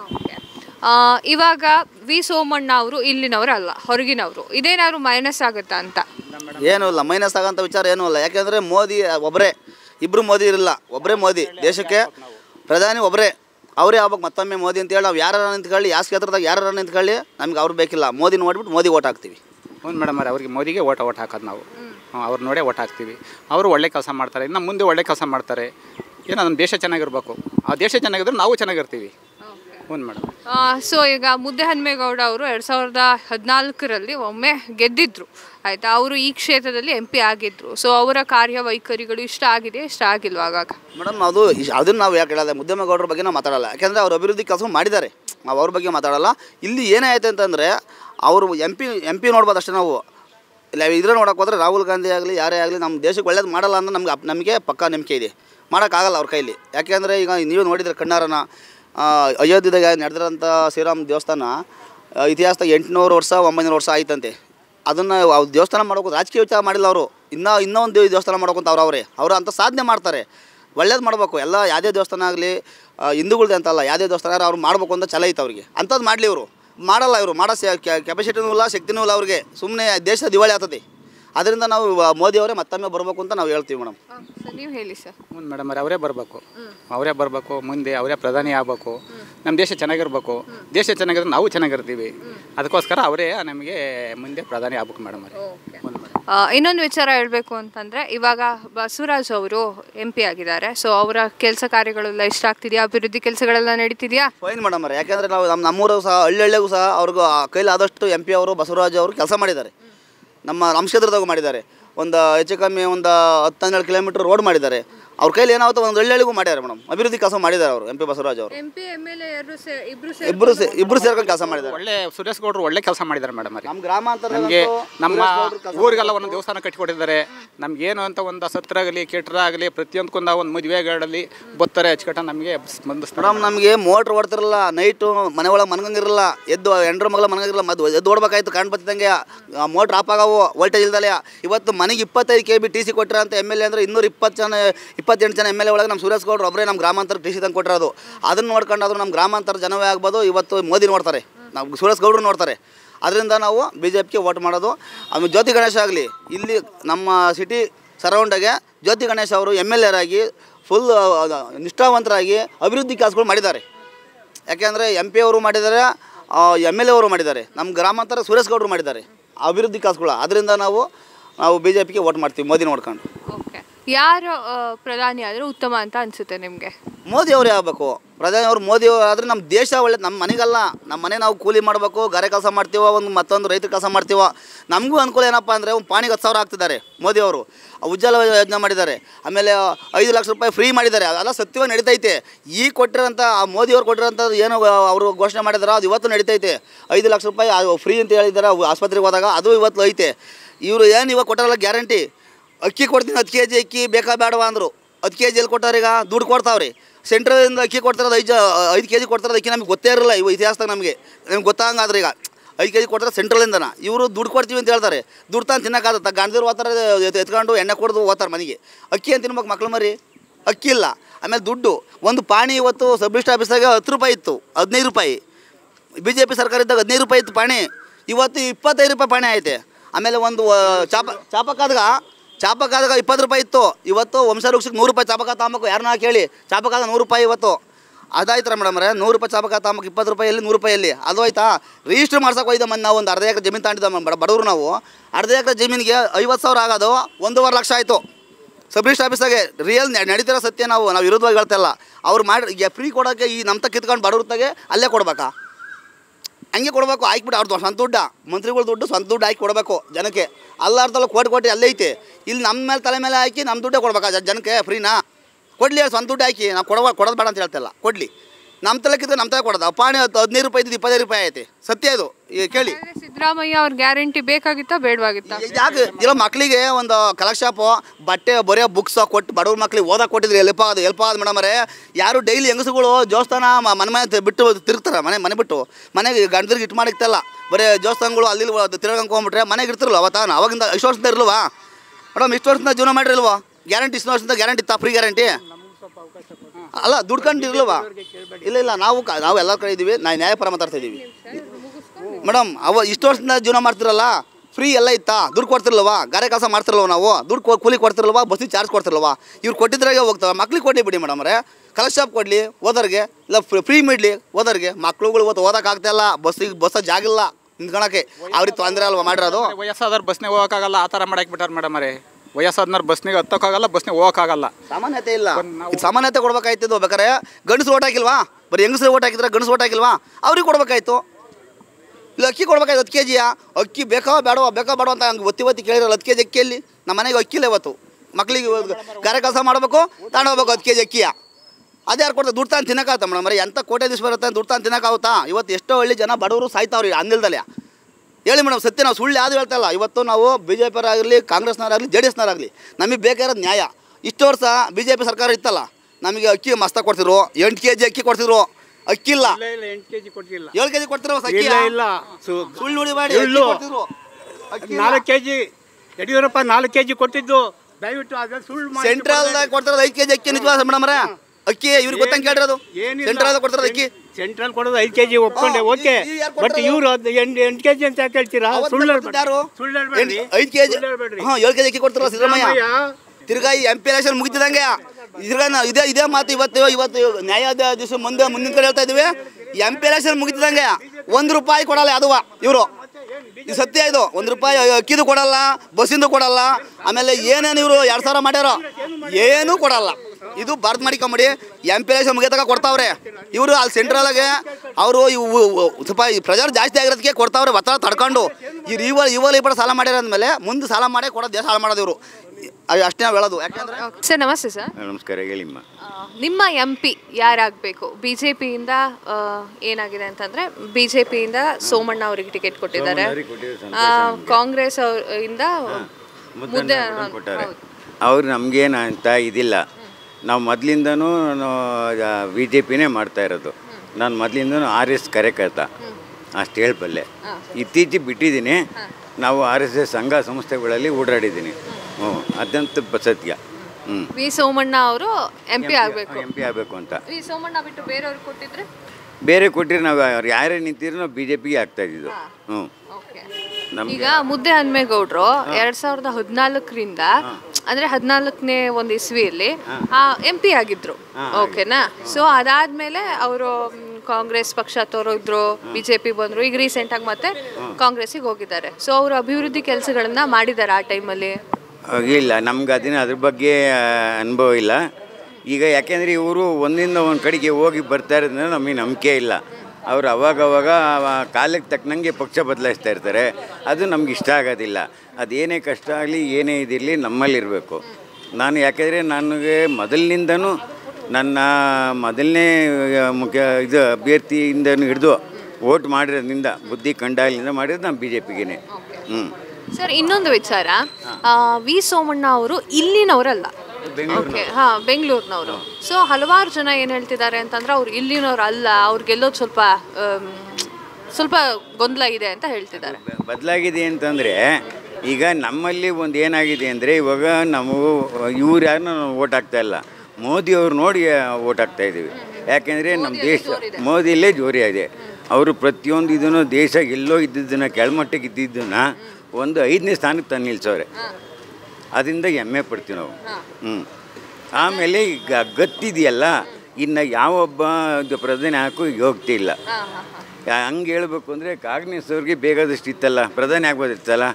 ಇವಾಗ ವಿ ಸೋಮಣ್ಣ ಅವರು ಇಲ್ಲಿನವರಲ್ಲ ಹೊರಗಿನವರು ಇದೇನಾದ್ರು ಮೈನಸ್ ಆಗುತ್ತಾ ಅಂತ ಏನೂ ಇಲ್ಲ ಮೈನಸ್ ಆಗಂತ ವಿಚಾರ ಏನೂ ಇಲ್ಲ ಯಾಕೆಂದರೆ ಮೋದಿ ಒಬ್ಬರೇ ಇಬ್ಬರು ಮೋದಿ ಇರಲ್ಲ ಒಬ್ಬರೇ ಮೋದಿ ದೇಶಕ್ಕೆ ಪ್ರಧಾನಿ ಒಬ್ಬರೇ ಅವರೇ ಆಗ್ಬೇಕು ಮತ್ತೊಮ್ಮೆ ಮೋದಿ ಅಂತೇಳಿ ನಾವು ಯಾರು ನಿಂತ್ಕೊಳ್ಳಿ ಯಾವ ಕ್ಷೇತ್ರದಾಗ ಯಾರು ನಿಂತ್ಕೊಳ್ಳಿ ನಮ್ಗೆ ಅವ್ರು ಬೇಕಿಲ್ಲ ಮೋದಿ ನೋಡ್ಬಿಟ್ಟು ಮೋದಿ ಓಟ್ ಹಾಕ್ತೀವಿ ಹ್ಞೂ ಮೇಡಮ್ ಅವ್ರೆ ಅವ್ರಿಗೆ ಮೋದಿಗೆ ಓಟ್ ಓಟ್ ಹಾಕೋದು ನಾವು ಹ್ಞೂ ಅವ್ರು ನೋಡೇ ಓಟ್ ಹಾಕ್ತೀವಿ ಅವರು ಒಳ್ಳೆ ಕೆಲಸ ಮಾಡ್ತಾರೆ ಇನ್ನು ಮುಂದೆ ಒಳ್ಳೆ ಕೆಲಸ ಮಾಡ್ತಾರೆ ಏನೋ ನಮ್ಮ ದೇಶ ಚೆನ್ನಾಗಿರ್ಬೇಕು ಆ ದೇಶ ಚೆನ್ನಾಗಿದ್ರೆ ನಾವು ಚೆನ್ನಾಗಿರ್ತೀವಿ ಹ್ಞೂ ಮೇಡಮ್ ಸೊ ಈಗ ಮುದ್ದೆ ಹನುಮೇಗೌಡ ಅವರು ಎರಡು ಸಾವಿರದ ಹದಿನಾಲ್ಕರಲ್ಲಿ ಒಮ್ಮೆ ಗೆದ್ದಿದ್ರು ಆಯಿತಾ ಅವರು ಈ ಕ್ಷೇತ್ರದಲ್ಲಿ ಎಂ ಪಿ ಆಗಿದ್ರು ಸೊ ಅವರ ಕಾರ್ಯವೈಖರಿಗಳು ಇಷ್ಟ ಆಗಿದೆ ಇಷ್ಟ ಆಗಿಲ್ವಾ ಆಗಾಗ ಮೇಡಮ್ ಅದು ಇಶ್- ಅದನ್ನ ನಾವು ಯಾಕೆ ಹೇಳೋದು ಮುದ್ದಮ್ಮೇಗೌಡರ ಬಗ್ಗೆ ನಾವು ಮಾತಾಡಲ್ಲ ಯಾಕೆಂದರೆ ಅವ್ರು ಅಭಿವೃದ್ಧಿ ಕೆಲಸ ಮಾಡಿದ್ದಾರೆ ನಾವು ಅವ್ರ ಬಗ್ಗೆ ಮಾತಾಡಲ್ಲ ಇಲ್ಲಿ ಏನಾಯ್ತು ಅಂತಂದರೆ ಅವರು ಎಂ ಪಿ ಎಂ ಪಿ ನೋಡ್ಬೋದು ಅಷ್ಟೇ ನಾವು ಇಲ್ಲ ಇದ್ರೆ ನೋಡೋಕೆ ಹೋದ್ರೆ ರಾಹುಲ್ ಗಾಂಧಿ ಆಗಲಿ ಯಾರೇ ಆಗಲಿ ನಮ್ಮ ದೇಶಕ್ಕೆ ಒಳ್ಳೇದು ಮಾಡಲ್ಲ ಅಂತ ನಮ್ಗೆ ಅಪ್- ನಮಗೆ ಪಕ್ಕಾ ನಂಬಿಕೆ ಇದೆ ಮಾಡೋಕ್ಕಾಗಲ್ಲ ಅವ್ರ ಕೈಲಿ ಯಾಕೆಂದರೆ ಈಗ ನೀವು ನೋಡಿದ್ರೆ ಕಣ್ಣಾರನ ಆ, ಅಯೋಧ್ಯೆದಾಗ ನಡೆದಿರೋಂಥ ಶ್ರೀರಾಮ ದೇವಸ್ಥಾನ ಆ, ಇತಿಹಾಸದಾಗ ಎಂಟುನೂರು ವರ್ಷ ಒಂಬೈನೂರು ವರ್ಷ ಆಯ್ತಂತೆ ಅದನ್ನು ಅವ್ರು ದೇವಸ್ಥಾನ ಮಾಡೋಕೆ ರಾಜಕೀಯ ವಿಚಾರ ಮಾಡಿಲ್ಲ ಅವರು ಇನ್ನೂ ಇನ್ನೂ ಒಂದು ದೇವಸ್ಥಾನ ಮಾಡ್ಕೊಂತ ಅವ್ರು ಅವರೇ ಅವರು ಅಂತ ಸಾಧನೆ ಮಾಡ್ತಾರೆ ಒಳ್ಳೇದು ಮಾಡಬೇಕು ಎಲ್ಲ ಯಾವುದೇ ದೇವಸ್ಥಾನ ಆಗಲಿ ಹಿಂದೂಗಳ್ದು ಅಂತಲ್ಲ ಯಾವುದೇ ದೇವಸ್ಥಾನ ಅವ್ರು ಮಾಡಬೇಕು ಅಂತ ಛಲ ಐತೆ ಅವ್ರಿಗೆ ಅಂಥದ್ದು ಮಾಡಲಿ ಇವರು ಮಾಡಲ್ಲ ಇವರು ಮಾಡೋ ಕೆಪಾಸಿಟಿನೂ ಇಲ್ಲ ಶಕ್ತಿನೂ ಇಲ್ಲ ಅವ್ರಿಗೆ ಸುಮ್ಮನೆ ದೇಶ ದಿವಾಳಿ ಆಗ್ತದೆ ಅದರಿಂದ ನಾವು ಆ, ಮೋದಿ ಅವರೇ ಮತ್ತೊಮ್ಮೆ ಬರಬೇಕು ಅಂತ ನಾವು ಹೇಳ್ತೀವಿ ಮೇಡಮ್ ಸರ್ ನೀವು ಹೇಳಿ ಸರ್ ಹ್ಞೂ ಮೇಡಮ್ ಅವ್ರೆ ಅವರೇ ಬರಬೇಕು ಅವರೇ ಬರಬೇಕು ಮುಂದೆ ಅವರೇ ಪ್ರಧಾನಿ ಆಗಬೇಕು ನಮ್ಮ ದೇಶ ಚೆನ್ನಾಗಿರ್ಬೇಕು ದೇಶ ಚೆನ್ನಾಗಿದ್ರೆ ನಾವು ಚೆನ್ನಾಗಿರ್ತೀವಿ ಅದಕ್ಕೋಸ್ಕರ ಅವರೇ ನಮಗೆ ಮುಂದೆ ಪ್ರಧಾನಿ ಆಗ್ಬೇಕು ಮೇಡಮ್ ಅವರೇ ಹ್ಞೂ ಮೇಡಮ್ ಆ, ಇನ್ನೊಂದು ವಿಚಾರ ಹೇಳಬೇಕು ಅಂತಂದರೆ ಇವಾಗ ಬಸವರಾಜ್ ಅವರು ಎಂ ಪಿ ಆಗಿದ್ದಾರೆ ಸೊ ಅವರ ಕೆಲಸ ಕಾರ್ಯಗಳೆಲ್ಲ ಇಷ್ಟ ಆಗ್ತಿದೆಯಾ ಅಭಿವೃದ್ಧಿ ಕೆಲಸಗಳೆಲ್ಲ ನಡೀತಿದೆಯಾ ಫೈನ್ ಮೇಡಮ್ ಅವ್ರೆ ಯಾಕೆಂದರೆ ನಾವು ನಮ್ಮ ನಮ್ಮೂರು ಸಹ ಹಳ್ಳಿಗೂ ಸಹ ಅವ್ರಿಗೂ ಆ ಕೈಲಾದಷ್ಟು ಎಂ ಪಿ ಅವರು ಬಸವರಾಜ್ ಅವರು ಕೆಲಸ ಮಾಡಿದ್ದಾರೆ ನಮ್ಮ ನಮ್ಮ ಕ್ಷೇತ್ರದಾಗ ಮಾಡಿದ್ದಾರೆ ಒಂದು ಹೆಚ್ಚು ಕಮ್ಮಿ ಒಂದು ಹತ್ತು ಹನ್ನೆರಡು ಕಿಲೋಮೀಟ್ರ್ ರೋಡ್ ಮಾಡಿದ್ದಾರೆ ಅವ್ರ ಕೈಲಿ ಏನಾಗುತ್ತೆ ಒಂದು ಹಳ್ಳಿಗೂ ಮಾಡ್ಯಾರ ಮೇಡಮ್ ಅಭಿವೃದ್ಧಿ ಕೆಲಸ ಮಾಡಿದ್ದಾರೆ ಅವರು ಎಂ ಪಿ ಬಸವರಾಜ್ ಅವರು M P M L A ಇಬ್ರು ಇಬ್ಬರು ಸೇ ಇಬ್ಬರು ಸೇರ್ಕೊಂಡು ಕೆಲಸ ಮಾಡಿದ್ದಾರೆ ಒಳ್ಳೆ ಸುರೇಶ್ ಗೌಡರು ಒಳ್ಳೆ ಕೆಲಸ ಮಾಡಿದ್ದಾರೆ ಮೇಡಮ್ ಅವರೇ ನಮ್ಮ ಗ್ರಾಮಾಂತರ ನಮಗೆ ನಮ್ಮ ಊರಿಗೆಲ್ಲ ಒಂದೊಂದು ದೇವಸ್ಥಾನ ಕಟ್ಟಿಕೊಟ್ಟಿದ್ದಾರೆ ನಮ್ಗೆ ಏನು ಅಂತ ಒಂದು ಸತ್ರ ಆಗಲಿ ಕೆಟ್ರ ಆಗಲಿ ಪ್ರತಿಯೊಂದಕ್ಕೊಂದು ಒಂದು ಮದುವೆಗಳಲ್ಲಿ ಬತ್ತಾರೆ ಅಚ್ಚುಕಟ್ಟ ನಮಗೆ ಸ್ಪಂದಿಸ್ತಾರೆ ಮೇಡಮ್ ನಮಗೆ ಮೋಟ್ರ್ ಓಡ್ತಿರಲ್ಲ ನೈಟು ಮನೆ ಒಳಗೆ ಮನ್ಗಂಗಿರಲ್ಲ ಎದ್ದು ಎಂಡ್ರ ಮಗಳ ಮನಗಂಗಿರಲ್ಲ ಮದ್ದು ಎದ್ದು ಓಡ್ಬೇಕಾಯ್ತು ಕಾಣ್ಬತ್ತಿದ್ದಂಗೆ ಮೋಟ್ರ್ ಆಫ್ ಆಗವು ವೋಲ್ಟೇಜ್ ಇಲ್ದಲೆ ಇವತ್ತು ಮನೆಗೆ ಇಪ್ಪತ್ತೈದು ಕೆ ಬಿ ಟಿ ಸಿ ಕೊಟ್ಟರೆ ಅಂತ ಎಮ್ ಎಲ್ ಎ ಅಂದರೆ ಇನ್ನೂರ ಇಪ್ಪತ್ತು ಜನ ಇಪ್ಪತ್ತೆಂಟು ಜನ ಎಮ್ ಎಲ್ ಎ ಒಳಗೆ ನಮ್ಮ ಸುರೇಶ್ ಗೌಡ್ರು ಒಬ್ಬರೇ ನಮ್ಮ ಗ್ರಾಮಾಂತರ ಟಿ ಸಿ ತಂದು ಕೊಟ್ಟಿರೋದು ಅದನ್ನು ನೋಡ್ಕೊಂಡಾದ್ರು ನಮ್ಮ ಗ್ರಾಮಾಂತರ ಜನವೇ ಆಗ್ಬೋದು ಇವತ್ತು ಮೋದಿ ನೋಡ್ತಾರೆ ನಾವು ಸುರೇಶ್ ಗೌಡ್ರು ನೋಡ್ತಾರೆ ಅದರಿಂದ ನಾವು ಬಿ ಜೆ ಪಿಗೆ ವೋಟ್ ಮಾಡೋದು ಆಮೇಲೆ ಜ್ಯೋತಿ ಗಣೇಶ ಆಗಲಿ ಇಲ್ಲಿ ನಮ್ಮ ಸಿಟಿ ಸರೌಂಡಾಗೆ ಜ್ಯೋತಿ ಗಣೇಶ್ ಅವರು ಎಮ್ ಎಲ್ ಎರಾಗಿ ಫುಲ್ ನಿಷ್ಠಾವಂತರಾಗಿ ಅಭಿವೃದ್ಧಿ ಕೆಲಸಗಳು ಮಾಡಿದ್ದಾರೆ ಯಾಕೆಂದರೆ ಎಂ ಪಿ ಅವರು ಮಾಡಿದ್ದಾರೆ ಎಮ್ ಎಲ್ ಎ ಅವರು ಮಾಡಿದ್ದಾರೆ ನಮ್ಮ ಗ್ರಾಮಾಂತರ ಸುರೇಶ್ ಗೌಡರು ಮಾಡಿದ್ದಾರೆ ಅಭಿವೃದ್ಧಿ ಕೆಲಸಗಳು ಅದರಿಂದ ನಾವು ನಾವು ಬಿ ಜೆ ಪಿಗೆ ವೋಟ್ ಮಾಡ್ತೀವಿ ಮೋದಿ ನೋಡ್ಕೊಂಡು ಓಕೆ ಯಾರು ಆ, ಪ್ರಧಾನಿ ಆದ್ರೆ ಉತ್ತಮ ಅಂತ ಅನ್ಸುತ್ತೆ ನಿಮ್ಗೆ ಮೋದಿ ಅವರೇ ಆಗಬೇಕು ಪ್ರಧಾನಿ ಅವರು ಮೋದಿ ಅವರು ಆದರೆ ನಮ್ಮ ದೇಶ ಒಳ್ಳೆ ನಮ್ಮ ಮನೆಗಲ್ಲ ನಮ್ಮ ಮನೆ ನಾವು ಕೂಲಿ ಮಾಡಬೇಕು ಗಾರೆ ಕೆಲಸ ಮಾಡ್ತೀವೋ ಒಂದು ಮತ್ತೊಂದು ರೈತರ ಕೆಲಸ ಮಾಡ್ತೀವೋ ನಮಗೂ ಅನುಕೂಲ ಏನಪ್ಪ ಅಂದರೆ ಒಂದು ಪಾಣಿಗೆ ಹತ್ತು ಸಾವಿರ ಹಾಕ್ತಿದ್ದಾರೆ ಮೋದಿ ಅವರು ಉಜ್ವಲ ಯೋಜನೆ ಮಾಡಿದ್ದಾರೆ ಆಮೇಲೆ ಐದು ಲಕ್ಷ ರೂಪಾಯಿ ಫ್ರೀ ಮಾಡಿದ್ದಾರೆ ಅದೆಲ್ಲ ಸತ್ಯವಾಗಿ ನಡೀತೈತೆ ಈಗ ಕೊಟ್ಟಿರೋಂಥ ಆ ಮೋದಿ ಅವ್ರು ಕೊಟ್ಟಿರೋಂಥದ್ದು ಏನು ಅವರು ಘೋಷಣೆ ಮಾಡಿದಾರೋ ಅದು ಇವತ್ತು ನಡೀತೈತೆ ಐದು ಲಕ್ಷ ರೂಪಾಯಿ ಫ್ರೀ ಅಂತ ಹೇಳಿದ್ದಾರೆ ಅವು ಆಸ್ಪತ್ರೆಗೆ ಹೋದಾಗ ಅದು ಇವತ್ತು ಐತೆ ಇವರು ಏನು ಇವಾಗ ಕೊಟ್ಟಾರಲ್ಲ ಗ್ಯಾರಂಟಿ ಅಕ್ಕಿ ಕೊಡ್ತೀನಿ ಹತ್ತು ಕೆ ಜಿ ಅಕ್ಕಿ ಬೇಕಾ ಬೇಡವಾ ಅಂದರು ಹತ್ತು ಕೆ ಜಿ ಎಲ್ಲಿ ಕೊಟ್ಟಾರ ಈಗ ದುಡ್ಡು ಕೊಡ್ತಾವ್ರಿ ಸೆಂಟ್ರಲಿಂದ ಅಕ್ಕಿ ಕೊಡ್ತಾರದು ಐದು ಐದು ಕೆ ಜಿ ಕೊಡ್ತಾರದು ಅಕ್ಕಿ ನಮಗೆ ಗೊತ್ತೇ ಇರಲ್ಲ ಇವು ಇತಿಹಾಸದಾಗ ನಮಗೆ ನಮ್ಗೆ ಗೊತ್ತಾಗಂಗಾದ್ರೆ ಈಗ ಐದು ಕೆ ಜಿ ಕೊಡ್ತಾರೆ ಸೆಂಟ್ರಲಿಂದನ ಇವರು ದುಡ್ಡು ಕೊಡ್ತೀವಿ ಅಂತ ಹೇಳ್ತಾರೆ ದುಡ್ಡು ತಂದು ತಿನ್ನೋಕ್ಕಾಗತ್ತೆ ಗಂಡದಿರು ಓದ್ತಾರೆ ಎತ್- ಎತ್ಕೊಂಡು ಎಣ್ಣೆ ಕೊಡ್ದು ಓದ್ತಾರೆ ಮನೆಗೆ ಅಕ್ಕಿ ಅಂತ ತಿನ್ಬೇಕು ಮಕ್ಳು ಮರಿ ಅಕ್ಕಿ ಇಲ್ಲ ಆಮೇಲೆ ದುಡ್ಡು ಒಂದು ಪಾಣಿ ಇವತ್ತು ಸಬ್ ಲಿಸ್ಟ್ ಆಫೀಸಾಗ ಹತ್ತು ರೂಪಾಯಿ ಇತ್ತು ಹದಿನೈದು ರೂಪಾಯಿ ಬಿ ಜೆ ಪಿ ಸರ್ಕಾರ ಇದ್ದಾಗ ಹದಿನೈದು ರೂಪಾಯಿ ಇತ್ತು ಪಾಣಿ ಇವತ್ತು ಇಪ್ಪತ್ತೈದು ರೂಪಾಯಿ ಪಾಣಿ ಐತೆ ಆಮೇಲೆ ಒಂದು ಆ, ಚಾಪ ಚಾಪಕ್ಕಾದಾಗ ಚಾಪಕ್ಕಾದಾಗ ಇಪ್ಪತ್ತು ರೂಪಾಯಿ ಇತ್ತು ಇವತ್ತು ವಂಶವೃಕ್ಷಕ್ಕೆ ನೂರು ರೂಪಾಯಿ ಚಾಪಕ ತಾಂಬಕು ಯಾರನ್ನ ಕೇಳಿ ಚಾಪಕ್ಕಾದ ನೂರು ರೂಪಾಯಿ ಇವತ್ತು ಅದಾಯ್ತರ ಮೇಡಮ್ರೆ ನೂರು ರೂಪಾಯಿ ಚಾಪಕ ತಾಂಬಕು ಇಪ್ಪತ್ತು ರೂಪಾಯಲ್ಲಿ ನೂರು ರೂಪಾಯಲ್ಲಿ ಅದು ಆಯ್ತಾ ರಿಜಿಸ್ಟ್ರ್ ಮಾಡ್ಸಕ್ಕೆ ಹೋಯ್ದ ಮೊನ್ನೆ ನಾವು ಒಂದು ಅರ್ಧ ಎಕರೆ ಜಮೀನು ತಾಂಡಿದ್ದ ಬಡ ಬಡವರು ನಾವು ಅರ್ಧ ಎಕರೆ ಜಮೀನಿಗೆ ಐವತ್ತು ಸಾವಿರ ಆಗೋದು ಒಂದೂವರೆ ಲಕ್ಷ ಆಯಿತು ಸಬ್ ರಿಜಿಸ್ಟ್ರ್ ಆಫೀಸಾಗೆ ರಿಯಲ್ ನಡೀತಿರೋ ಸತ್ಯ ನಾವು ನಾವು ವಿರೋಧವಾಗಿ ಹೇಳ್ತಾ ಇಲ್ಲ ಅವ್ರು ಮಾಡಿ ಫ್ರೀ ಕೊಡೋಕ್ಕೆ ಈ ನಮ್ಮ ತ ಕಿತ್ಕೊಂಡು ಬಡವ್ರತಾಗೆ ಅಲ್ಲೇ ಕೊಡ್ಬೇಕಾ ಹಂಗೆ ಕೊಡಬೇಕು ಹಾಕ್ಬಿಟ್ಟು ಅವ್ರದ್ದು ಸ್ವಂತ ದುಡ್ಡ ಮಂತ್ರಿಗಳ ದುಡ್ಡು ಸ್ವಂತ ದುಡ್ಡು ಹಾಕಿ ಕೊಡಬೇಕು ಜನಕ್ಕೆ ಅಲ್ಲಾರ್ದಲ್ಲ ಕೋಟಿ ಕೋಟಿ ಅಲ್ಲೇ ಐತೆ ಇಲ್ಲಿ ನಮ್ಮ ಮೇಲೆ ತಲೆ ಮೇಲೆ ಹಾಕಿ ನಮ್ಮ ದುಡ್ಡೇ ಕೊಡ್ಬೇಕಾ ಜ- ಜನಕ್ಕೆ ಫ್ರೀನಾ ಕೊಡಲಿ ಸ್ವಂತ ದುಡ್ಡು ಹಾಕಿ ನಾವು ಕೊಡೋ ಕೊಡೋದು ಬೇಡ ಅಂತ ಹೇಳ್ತಿಲ್ಲ ಕೊಡಲಿ ನಮ್ಮ ತಲೆ ಕಿತ್ತು ನಮ್ಮ ತಲೆ ಕೊಡೋದು ಪಾಣಿ ಹತ್ತು ಹದಿನೈದು ರೂಪಾಯಿ ಇದ್ದು ಇಪ್ಪತ್ತೈದು ರೂಪಾಯಿ ಐತೆ ಸತ್ಯ ಇದು ಈಗ ಕೇಳಿ ಆದ್ರೆ ಸಿದ್ದರಾಮಯ್ಯ ಅವ್ರ ಗ್ಯಾರಂಟಿ ಬೇಕಾಗಿತ್ತಾ ಬೇಡವಾಗಿತ್ತಾ ಯಾಕೆ ಇರೋ ಮಕ್ಕಳಿಗೆ ಒಂದು ಕಲೆಕ್ಷ ಶಾಪು ಬಟ್ಟೆ ಬರೆಯೋ ಬುಕ್ಸ್ ಕೊಟ್ಟು ಬಡವ್ರ ಮಕ್ಳಿಗೆ ಓದಕ್ಕೆ ಕೊಟ್ಟಿದ್ರೆ ಎಲ್ಪ್ ಆಗೋದು ಎಲ್ಪ್ ಆದ ಮೇಡಮರೇ ಯಾರು ಡೈಲಿ ಹೆಂಗಸುಗಳು ದೇವಸ್ಥಾನ ಮ- ಮನೆ ಮನೆ ಬಿಟ್ಟು ತಿರುಗ್ತಾರೆ ಮನೆ ಮನೆ ಬಿಟ್ಟು ಮನೆಗೆ ಗಂಡದ್ರಿಗೆ ಇಟ್ಟು ಮಾಡಿಕ್ತಲ್ಲ ಬರೀ ದೇವಸ್ಥಾನಗಳು ಅಲ್ಲಿ ತಿರ್ಗಂಕೊಂಬಿಟ್ರೆ ಮನೆಗೆ ಇರ್ತಿರಲ್ಲ ಅವತ್ತಾನ ಅವಾಗಿಂದ ಇಷ್ಟು ವರ್ಷದಿಂದ ಇರಲ್ವಾ ಮೇಡಮ್ ಇಷ್ಟು ವರ್ಷದಿಂದ ಜೀವನ ಮಾಡಿರಲ್ವಾ ಗ್ಯಾರಂಟಿ ಇಷ್ಟು ವರ್ಷದಿಂದ ಗ್ಯಾರಂಟಿ ಇತ್ತಾ ಫ್ರೀ ಗ್ಯಾರಂಟಿ ಅಲ್ಲ ದುಡ್ಕೊಂಡು ಇರಲ್ವಾ ಇಲ್ಲ ಇಲ್ಲ ನಾವು ಕ- ನಾವು ಎಲ್ಲ ಕಡೆ ಇದ್ದೀವಿ ನಾವು ನ್ಯಾಯಪರ ಮಾತಾಡ್ತಾ ಇದ್ದೀವಿ ಮೇಡಮ್ ಅವ ಇಷ್ಟು ವರ್ಷದಿಂದ ಜೀವನ ಮಾಡ್ತಿರಲ್ಲ ಫ್ರೀ ಎಲ್ಲ ಇತ್ತಾ ದುಡ್ಡು ಕೊಡ್ತಿರ್ಲವಾ ಗಾರೆ ಕೆಲಸ ಮಾಡ್ತಿರಲ್ವ ನಾವು ದುಡ್ಡು ಕೊ- ಕೂಲಿ ಕೊಡ್ತಿರಲ್ವಾ ಬಸ್ಸಿಗೆ ಚಾರ್ಜ್ ಕೊಡ್ತಿರಲ್ವಾ ಇವ್ರು ಕೊಟ್ಟಿದ್ರಾಗೆ ಹೋಗ್ತಾವೆ ಮಕ್ಳಿಗೆ ಕೊಡಿ ಬಿಡಿ ಮೇಡಮ್ ಅವರೇ ಕಲೆಕ್ಷ ಶಾಪ್ ಕೊಡಲಿ ಓದೋರಿಗೆ ಇಲ್ಲ ಫ್ರೀ ಮಾಡಲಿ ಓದೋರಿಗೆ ಮಕ್ಳುಗಳು ಇವತ್ತು ಓದೋಕೆ ಆಗ್ತಾಯಿಲ್ಲ ಬಸ್ಸಿಗೆ ಬಸ್ಸ ಜಾಗಿಲ್ಲ ನಿಂತ್ಕೊಳಕ್ಕೆ ಅವ್ರಿಗೆ ತೊಂದರೆ ಅಲ್ವಾ ಮಾಡಿರೋದು ವಯಸ್ಸಾದವ್ರು ಬಸ್ನಾಗ ಹೋಗೋಕ್ಕಾಗಲ್ಲ ಆ ಥರ ಮಾಡಕ್ಕೆ ಬಿಟ್ಟಾರ ಮೇಡಮ್ ಅವರೇ ವಯಸ್ಸಾದ್ನವ್ರು ಬಸ್ನಾಗ ಹತ್ತೋಕ್ಕಾಗಲ್ಲ ಬಸ್ನಾಗ ಹೋಗೋಕ್ಕಾಗಲ್ಲ ಸಾಮಾನ್ಯತೆ ಇಲ್ಲ ಇದು ಸಾಮಾನ್ಯತೆ ಕೊಡ್ಬೇಕಾಯ್ತಿದ್ದು ಬೇಕಾರೆ ಗಂಡಸ್ರು ಓಟ್ ಹಾಕಿಲ್ವಾ ಬರೀ ಹೆಂಗಸ್ರು ಓಟ್ ಹಾಕಿದ್ರೆ ಗಂಡಸ್ರು ಓಟ್ ಹಾಕಿಲ್ವಾ ಅವ್ರಿಗೆ ಕೊಡ್ಬೇಕಾಯ್ತು ಇಲ್ಲ ಅಕ್ಕಿ ಕೊಡ್ಬೇಕಾಯ್ತು ಹತ್ತು ಕೆ ಜಿಯ ಅಕ್ಕಿ ಬೇಕಾ ಬೇಡವಾ ಬೇಕಾ ಬೇಡವಾ ಅಂತ ಹಂಗೆ ಒತ್ತಿ ಒತ್ತಿ ಕೇಳಿರಲ್ಲ ಹತ್ತು ಕೆ ಜಿ ಅಕ್ಕಿಯಲ್ಲಿ ನಮ್ಮ ಮನೆಗೆ ಅಕ್ಕಿ ಇಲ್ಲ ಇವತ್ತು ಮಕ್ಳಿಗೆ ಗಾರೆ ಕೆಲಸ ಮಾಡಬೇಕು ತಗೊಂಡೋಗ್ಬೇಕು ಹತ್ತು ಕೆ ಜಿ ಅಕ್ಕಿಯ ಅದು ಯಾರು ಕೊಡ್ತಾರೆ ದುಡ್ಡು ತಾನು ತಿನ್ನಕ್ಕಾಗತ್ತ ಮೇಡಮ್ ಮರಿ ಎಂಥ ಕೋಟೆ ದಿವಸ ಬರುತ್ತೆ ದುಡ್ಡು ತಾನು ತಿನ್ನಕ್ಕಾಗುತ್ತಾ ಇವತ್ತು ಎಷ್ಟೋ ಹಳ್ಳಿ ಜನ ಬಡವರು ಸಾಯ್ತಾವ್ರಿ ಅಂದಿಲ್ದಲೆ ಹೇಳಿ ಮೇಡಮ್ ಸತ್ಯ ನಾವು ಸುಳ್ಳು ಯಾವುದು ಹೇಳ್ತಾ ಇಲ್ಲ ಇವತ್ತು ನಾವು ಬಿ ಜೆ ಪಿಯವರಾಗಲಿ ಕಾಂಗ್ರೆಸ್ನವರಾಗಲಿ ಜೆ ಡಿ ಎಸ್ನವರಾಗಲಿ ನಮಗೆ ಬೇಕಾಗಿರೋದು ನ್ಯಾಯ ಇಷ್ಟು ವರ್ಷ ಬಿ ಜೆ ಪಿ ಸರ್ಕಾರ ಇತ್ತಲ್ಲ ನಮಗೆ ಅಕ್ಕಿ ಮಸ್ತ ಕೊಡ್ತಿದ್ರು ಎಂಟು ಕೆ ಜಿ ಅಕ್ಕಿ ಕೊಡ್ತಿದ್ರು ಅಕ್ಕಿ ಇಲ್ಲ ಇಲ್ಲ ಇಲ್ಲ ಎಂಟು ಕೆಜಿ ಕೊಟ್ಟಿಲ್ಲ ಏಳು ಕೆ ಜಿ ಕೊಡ್ತಿರೋ ಅಕ್ಕಿ ಇಲ್ಲ ಇಲ್ಲ ಸು- ಸುಳ್ಳು ನುಡಿ ಮಾಡಿ ಸುಳ್ಳು. ಅಕ್ಕಿ ಕೊಡ್ತಿದ್ರು ಅಕ್ಕಿ ಇಲ್ಲ. ನಾಲ್ಕು ಕೆಜಿ ಯಡಿಯೂರಪ್ಪ ನಾಲ್ಕು ಕೆಜಿ ಕೊಟ್ಟಿದ್ದು ದಯವಿಟ್ಟು ಅದ ಸುಳ್ಳು ಮಾಡಿ ಸೆಂಟ್ರಲ್ದಾಗ ಕೊಡ್ತಿರೋದು ಐದು ಕೆ ಜಿ ಅಕ್ಕಿ ನಿಜವಾದ ಮೇಡಮ್ ಅಕ್ಕಿ ಇವ್ರಿಗೆ ಗೊತ್ತಂಗೆ ಕೇಳಿರೋದು ಏನಿಲ್ಲ. ಸೆಂಟ್ರಲ್ದಾಗ ಕೊಡ್ತಿರೋದು ಅಕ್ಕಿ ಸೆಂಟ್ರಲ್ ಕೊಡೋದು ಐದು ಕೆಜಿ ಒಪ್ಕೊಂಡೆ ಹಾ, ಓಕೆ ಈ- ಈ ಯಾರ್ ಬಟ್ ಕೊಡ್ತಾರೆ? ಇವರು ಎಂಟು ಎಂಟು ಕೆಜಿ ಅಂತ ಯಾಕೆ ಹೇಳ್ತೀರಾ ಅವತ್ತು ಸುಳ್ಳು ಕೊಟ್ಟಿದ್ದು ಯಾರು? ಹೇಳ್ಬೇಡ್ರಿ. ಸುಳ್ಳು ಹೇಳ್ಬೇಡ್ರಿ. ಐದು ಕೆ ಜಿ ಸುಳ್ಳು ಹೇಳ್ಬೇಡ್ರಿ. ಹಾಂ ಏಳು ಕೆ ಜಿ ಅಕ್ಕಿ ಕೊಡ್ತಿರೋ ಸಿದ್ದರಾಮಯ್ಯ ಸಿದ್ದರಾಮಯ್ಯ ತಿರ್ಗಾ ಈ ಎಂ ಪಿ ಎಲೆಕ್ಷನ್ ಮುಗಿತಿದಂಗೆ ತಿರ್ಗಾ ನಾವು ಇದೇ ಇದೇ ಮಾತು ಇವತ್ತು ಇವತ್ತು ನ್ಯಾಯಾಧೀಶ ಮುಂದೆ ಮುಂದಿನ ಕಡೆ ಹೇಳ್ತಾ ಇದೀವಿ ಎಂ ಪಿ ಎಲೆಕ್ಷನ್ ಮುಗಿತಿದಂಗೆ ಒಂದು ರೂಪಾಯಿ ಕೊಡಲ್ಲ ಯಾದುವ ಇವರು ಇದು ಸತ್ಯ ಇದು ಒಂದು ರೂಪಾಯಿ ಅಕ್ಕಿದು ಕೊಡಲ್ಲ ಬಸ್ಸಿಂದು ಕೊಡಲ್ಲ ಆಮೇಲೆ ಏನೇನು ಇವರು ಎರಡು ಸಾವಿರ ಮಾಡ್ಯಾರೋ ಏನೂ ಕೊಡಲ್ಲ ಇದು ಭಾರತ ಮಾಡಿಕೊಂಬಿಡಿ ಎಂ ಪಿ ಎಲೆಕ್ಷನ್ ಮುಗಿಯತಕ ಕೊಡ್ತಾವ್ರೆ ಇವರು ಅಲ್ಲಿ ಸೆಂಟ್ರಲ್ಗೆ ಅವರು ಇವು ಸ್ವಲ್ಪ ಈ ಪ್ರಜಾರು ಜಾಸ್ತಿ ಆಗಿರೋದಕ್ಕೆ ಕೊಡ್ತಾವ್ರೆ ಒತ್ತಡ ತಡ್ಕೊಂಡು ಇವ್ರು ಇವ ಇವಾಗ ಇಬ್ಬರು ಸಾಲ ಮಾಡ್ಯಾರ ಅಂದಮೇಲೆ ಮುಂದೆ ಸಾಲ ಮಾಡೇ ಕೊಡೋದು ದೇಶ ಸಾಲ ಮಾಡೋದು ಇವರು ಅಷ್ಟೇ ನಾವು ಹೇಳೋದು ಯಾಕಂದ್ರೆ ಸರ್ ನಮಸ್ತೆ ಸರ್ ನಮಸ್ಕಾರ ಹೇಳಿಮ್ಮ ಆ, ನಿಮ್ಮ ಎಂ ಪಿ ಯಾರಾಗಬೇಕು ಬಿ ಜೆ ಪಿಯಿಂದ ಏನಾಗಿದೆ ಅಂತಂದ್ರೆ ಬಿ ಜೆ ಪಿಯಿಂದ ಸೋಮಣ್ಣ ಅವರಿಗೆ ಟಿಕೆಟ್ ಕೊಟ್ಟಿದ್ದಾರೆ ಸೋಮಣ್ಣವ್ರಿಗೆ ಕೊಟ್ಟಿದ್ದು ಆ, ಕಾಂಗ್ರೆಸ್ ಅವ್ರ ಇಂದ ಮುದ್ದೆ ಕೊಟ್ಟಾರೆ ಅವ್ರು ನಮಗೇನು ಅಂತ ಇದಿಲ್ಲ ನಾವು ಮೊದಲಿಂದನೂ ಬಿ ಜೆ ಪಿನೇ ಮಾಡ್ತಾ ಇರೋದು ನಾನು ಮೊದಲಿಂದನೂ ಆರ್ ಎಸ್ ಕಾರ್ಯಕರ್ತ ಅಷ್ಟು ಹೇಳ್ಬಲ್ಲೆ ಇತ್ತೀಚೆಗೆ ಬಿಟ್ಟಿದ್ದೀನಿ ನಾವು ಆರ್ ಎಸ್ ಎಸ್ ಸಂಘ ಸಂಸ್ಥೆಗಳಲ್ಲಿ ಓಡಾಡಿದ್ದೀನಿ ಹ್ಞೂ ಅದಂತೂ ಬ- ಸತ್ಯ ಹ್ಞೂ ವಿ ಸೋಮಣ್ಣ ಅವರು ಎಂ ಪಿ ಆಗಬೇಕು ಎಂ ಪಿ ಆಗಬೇಕು ಅಂತ ವಿ ಸೋಮಣ್ಣ ಬಿಟ್ಟು ಬೇರೆಯವ್ರಿಗೆ ಕೊಟ್ಟಿದ್ರೆ ಬೇರೆ ಕೊಟ್ಟಿದ್ರೆ ನಾವು ಅವ್ರು ಯಾರೇ ನಿಂತಿದ್ರು ನಾವು ಬಿ ಜೆ ಪಿಗೆ ಆಗ್ತಾ ಇದ್ದಿದ್ದು ಹ್ಞೂ ಓಕೆ ನಮ್ಗೆ ಈಗ ಮುದ್ದೆ ಹನ್ಮೇಗೌಡರು ಎರಡ್ ಸಾವಿರದ ಹದಿನಾಲ್ಕರಿಂದ ಅಂದ್ರೆ ಹದಿನಾಲ್ಕನೇ ಒಂದು ಇಸ್ವಿಯಲ್ಲಿ ಎಂ ಪಿ ಆಗಿದ್ರು ಓಕೆನಾ ಸೊ ಅದಾದ್ಮೇಲೆ ಅವರು ಕಾಂಗ್ರೆಸ್ ಪಕ್ಷ ತೋರಿದ್ರು ಬಿಜೆಪಿ ಬಂದ್ರು ಈಗ ರೀಸೆಂಟ್ ಆಗಿ ಮತ್ತೆ ಕಾಂಗ್ರೆಸ್ಸಿಗೆ ಹೋಗಿದ್ದಾರೆ ಸೊ ಅವರು ಅಭಿವೃದ್ಧಿ ಕೆಲಸಗಳನ್ನ ಮಾಡಿದ್ದಾರೆ ಆ ಟೈಮಲ್ಲಿ ಇಲ್ಲ ನಮ್ಗೆ ಅದನ್ನ ಅದ್ರ ಬಗ್ಗೆ ಆ, ಅನುಭವ ಇಲ್ಲ ಈಗ ಯಾಕೆಂದರೆ ಇವರು ಒಂದಿಂದ ಒಂದು ಕಡೆಗೆ ಹೋಗಿ ಬರ್ತಾ ಇರೋದ್ರಿಂದ ನಮಗೆ ನಂಬಿಕೆ ಇಲ್ಲ ಅವರು ಅವಾಗ ಅವಾಗ ಆ ಕಾಲಕ್ಕೆ ತಕ್ಕನಂಗೆ ಪಕ್ಷ ಬದಲಾಯಿಸ್ತಾ ಇರ್ತಾರೆ ಅದು ನಮ್ಗೆ ಇಷ್ಟ ಆಗೋದಿಲ್ಲ ಅದೇನೇ ಕಷ್ಟ ಆಗಲಿ ಏನೇ ಇದಿರಲಿ ನಮ್ಮಲ್ಲಿರಬೇಕು ನಾನು ಯಾಕೆಂದರೆ ನನಗೆ ಮೊದಲಿನಿಂದನೂ ನನ್ನ ಮೊದಲನೇ ಮುಖ್ಯ ಇದು ಅಭ್ಯರ್ಥಿಯಿಂದನೂ ಹಿಡಿದು ವೋಟ್ ಮಾಡಿರೋದ್ರಿಂದ ಬುದ್ಧಿ ಕಂಡಾಗಲಿಂದ ಮಾಡಿರೋದು ನಾನು ಬಿ ಜೆ ಪಿಗೇನೆ ಹ್ಞೂ ಸರ್ ಇನ್ನೊಂದು ವಿಚಾರ ಆ, ವಿ ಸೋಮಣ್ಣ ಅವರು ಇಲ್ಲಿನವರಲ್ಲ ಓಕೆ ಹಾ ಬೆಂಗಳೂರಿನವರು ಸೊ ಹಲವಾರು ಜನ ಏನು ಹೇಳ್ತಿದ್ದಾರೆ ಅಂತಂದ್ರೆ ಅವ್ರು ಇಲ್ಲಿನವ್ರು ಅಲ್ಲ ಅವ್ರು ಗೆಲ್ಲೋದು ಸ್ವಲ್ಪ ಆಮ್, ಸ್ವಲ್ಪ ಗೊಂದಲ ಇದೆ ಅಂತ ಹೇಳ್ತಿದ್ದಾರೆ ಬದಲಾಗಿದೆ ಅಂತಂದರೆ ಈಗ ನಮ್ಮಲ್ಲಿ ಒಂದು ಏನಾಗಿದೆ ಅಂದರೆ ಇವಾಗ ನಾವು ಇವ್ರು ಯಾರನ್ನ ನಾವು ಓಟ್ ಹಾಕ್ತಾ ಇಲ್ಲ ಮೋದಿಯವ್ರು ನೋಡಿ ಓಟ್ ಹಾಕ್ತಾ ಇದ್ದೀವಿ ಯಾಕೆಂದರೆ ನಮ್ಮ ದೇಶ ಮೋದಿಯಲ್ಲೇ ಜೋರಿ ಇದೆ ಅವರು ಪ್ರತಿಯೊಂದು ಇದನ್ನು ದೇಶ ಎಲ್ಲೋ ಇದ್ದಿದ್ದನ್ನು ಕೆಳಮಟ್ಟಕ್ಕೆ ಇದ್ದಿದ್ದನ್ನು ಒಂದು ಐದನೇ ಸ್ಥಾನಕ್ಕೆ ತಂದು ನಿಲ್ಸವ್ರೆ ಅದರಿಂದ ಹೆಮ್ಮೆ ಪಡ್ತೀವಿ ನಾವು ಹ್ಞೂ ಆಮೇಲೆ ಈಗ ಗತ್ತಿದೆಯಲ್ಲ ಇನ್ನು ಯಾವೊಬ್ಬ ಇದು ಪ್ರಧಾನಿ ಹಾಕು ಯೋಗ್ಯತೆ ಇಲ್ಲ ಯಾ- ಹಂಗೆ ಹೇಳ್ಬೇಕು ಅಂದರೆ ಕಾಂಗ್ರೆಸ್ ಅವ್ರಿಗೆ ಬೇಕಾದಷ್ಟು ಇತ್ತಲ್ಲ ಪ್ರಧಾನಿ ಆಗ್ಬೋದಿತ್ತಲ್ಲ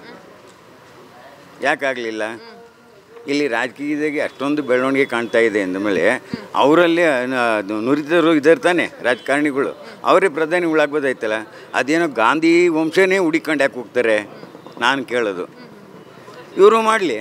ಯಾಕಾಗಲಿಲ್ಲ ಇಲ್ಲಿ ರಾಜಕೀಯದಾಗೆ ಅಷ್ಟೊಂದು ಬೆಳವಣಿಗೆ ಕಾಣ್ತಾ ಇದೆ ಅಂದಮೇಲೆ ಅವರಲ್ಲೇ ನುರಿತರು ಇದ್ದಾರೆ ತಾನೆ ರಾಜಕಾರಣಿಗಳು ಅವರೇ ಪ್ರಧಾನಿಗಳಾಗ್ಬೋದಾಯ್ತಲ್ಲ ಅದೇನೋ ಗಾಂಧಿ ವಂಶನೇ ಹುಡಿಕೊಂಡು ಯಾಕೆ ಹೋಗ್ತಾರೆ ನಾನು ಕೇಳೋದು ಇವರು ಮಾಡಲಿ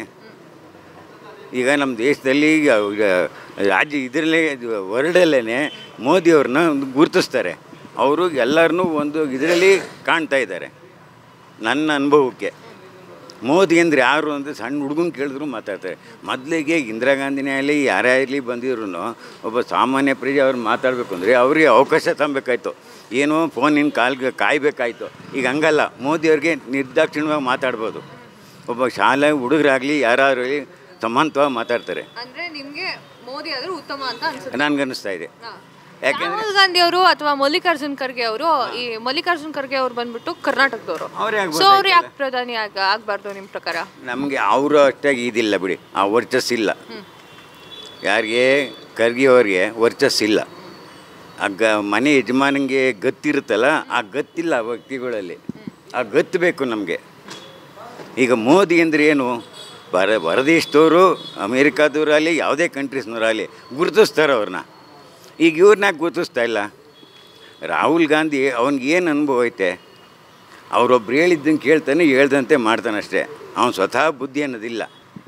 ಈಗ ನಮ್ಮ ದೇಶದಲ್ಲಿ ಈಗ ಈಗ ರಾಜ್ಯ ಇದರಲ್ಲೇ ವರ್ಲ್ಡಲ್ಲೇ ಮೋದಿಯವ್ರನ್ನ ಒಂದು ಗುರುತಿಸ್ತಾರೆ ಅವರು ಎಲ್ಲರನ್ನೂ ಒಂದು ಇದರಲ್ಲಿ ಕಾಣ್ತಾ ಇದ್ದಾರೆ ನನ್ನ ಅನುಭವಕ್ಕೆ ಮೋದಿ ಅಂದರೆ ಯಾರು ಅಂತ ಸಣ್ಣ ಹುಡುಗನ ಕೇಳಿದ್ರು ಮಾತಾಡ್ತಾರೆ ಮೊದಲಿಗೆ ಇಂದಿರಾ ಗಾಂಧಿನೇ ಆಗಲಿ ಯಾರೇ ಆಗಲಿ ಬಂದಿದ್ರು ಒಬ್ಬ ಸಾಮಾನ್ಯ ಪ್ರಜೆ ಅವ್ರು ಮಾತಾಡಬೇಕು ಅಂದರೆ ಅವ್ರಿಗೆ ಅವಕಾಶ ತಗೊಬೇಕಾಯ್ತು ಏನೋ ಫೋನಿನ ಕಾಲ್ಗೆ ಕಾಯಬೇಕಾಯ್ತು ಈಗ ಹಂಗಲ್ಲ ಮೋದಿಯವ್ರಿಗೆ ನಿರ್ದಾಕ್ಷಿಣ್ಯವಾಗಿ ಮಾತಾಡ್ಬೋದು ಒಬ್ಬ ಶಾಲೆ ಹುಡುಗರಾಗಲಿ ಯಾರಾಗಲಿ ಸಮಾನವಾಗಿ ಮಾತಾಡ್ತಾರೆ ಅಂದ್ರೆ ನಿಮ್ಗೆ ಮೋದಿ ಆದ್ರೂ ಉತ್ತಮ ಅಂತ ಅನ್ಸುತ್ತೆ ನನಗನ್ನಿಸ್ತಾ ಇದೆ ಯಾಕೆಂದರೆ ರಾಹುಲ್ ಗಾಂಧಿ ಅವರು ಅಥವಾ ಮಲ್ಲಿಕಾರ್ಜುನ್ ಖರ್ಗೆ ಅವರು ಈ ಮಲ್ಲಿಕಾರ್ಜುನ್ ಖರ್ಗೆ ಅವ್ರು ಬಂದ್ಬಿಟ್ಟು ಕರ್ನಾಟಕದವರು ಅವರೇ ಸೊ ಅವ್ರು ಯಾಕೆ ಪ್ರಧಾನಿ ಆಗ ಆಗ್ಬಾರ್ದು ನಿಮ್ ಪ್ರಕಾರ ನಮಗೆ ಅವರು ಅಷ್ಟಾಗಿ ಇದಿಲ್ಲ ಬಿಡಿ ಆ ವರ್ಚಸ್ಸಿಲ್ಲ ಯಾರಿಗೆ ಖರ್ಗೆ ಅವ್ರಿಗೆ ವರ್ಚಸ್ಸಿಲ್ಲ ಆ ಗ ಮನೆ ಯಜಮಾನಂಗೆ ಗತ್ತಿರುತ್ತಲ್ಲ ಆ ಗತ್ತಿಲ್ಲ ಆ ವ್ಯಕ್ತಿಗಳಲ್ಲಿ ಆ ಗತ್ತು ಬೇಕು ನಮಗೆ ಈಗ ಮೋದಿ ಅಂದರೆ ಏನು ಬರ ಹೊರದೇಶದವರು ಅಮೇರಿಕಾದವರಾಗಲಿ ಯಾವುದೇ ಕಂಟ್ರೀಸ್ನವರಾಗಲಿ ಗುರುತಿಸ್ತಾರೆ ಅವ್ರನ್ನ ಈಗ ಇವ್ರನ್ನ ಗುರುತಿಸ್ತಾ ಇಲ್ಲ ರಾಹುಲ್ ಗಾಂಧಿ ಅವ್ನಿಗೆ ಏನು ಅನುಭವ ಐತೆ ಅವರೊಬ್ರು ಹೇಳಿದ್ದನ್ನು ಕೇಳ್ತಾನೆ ಹೇಳ್ದಂತೆ ಮಾಡ್ತಾನೆ ಅಷ್ಟೇ ಅವನು ಸ್ವತಃ ಬುದ್ಧಿ ಅನ್ನೋದಿಲ್ಲ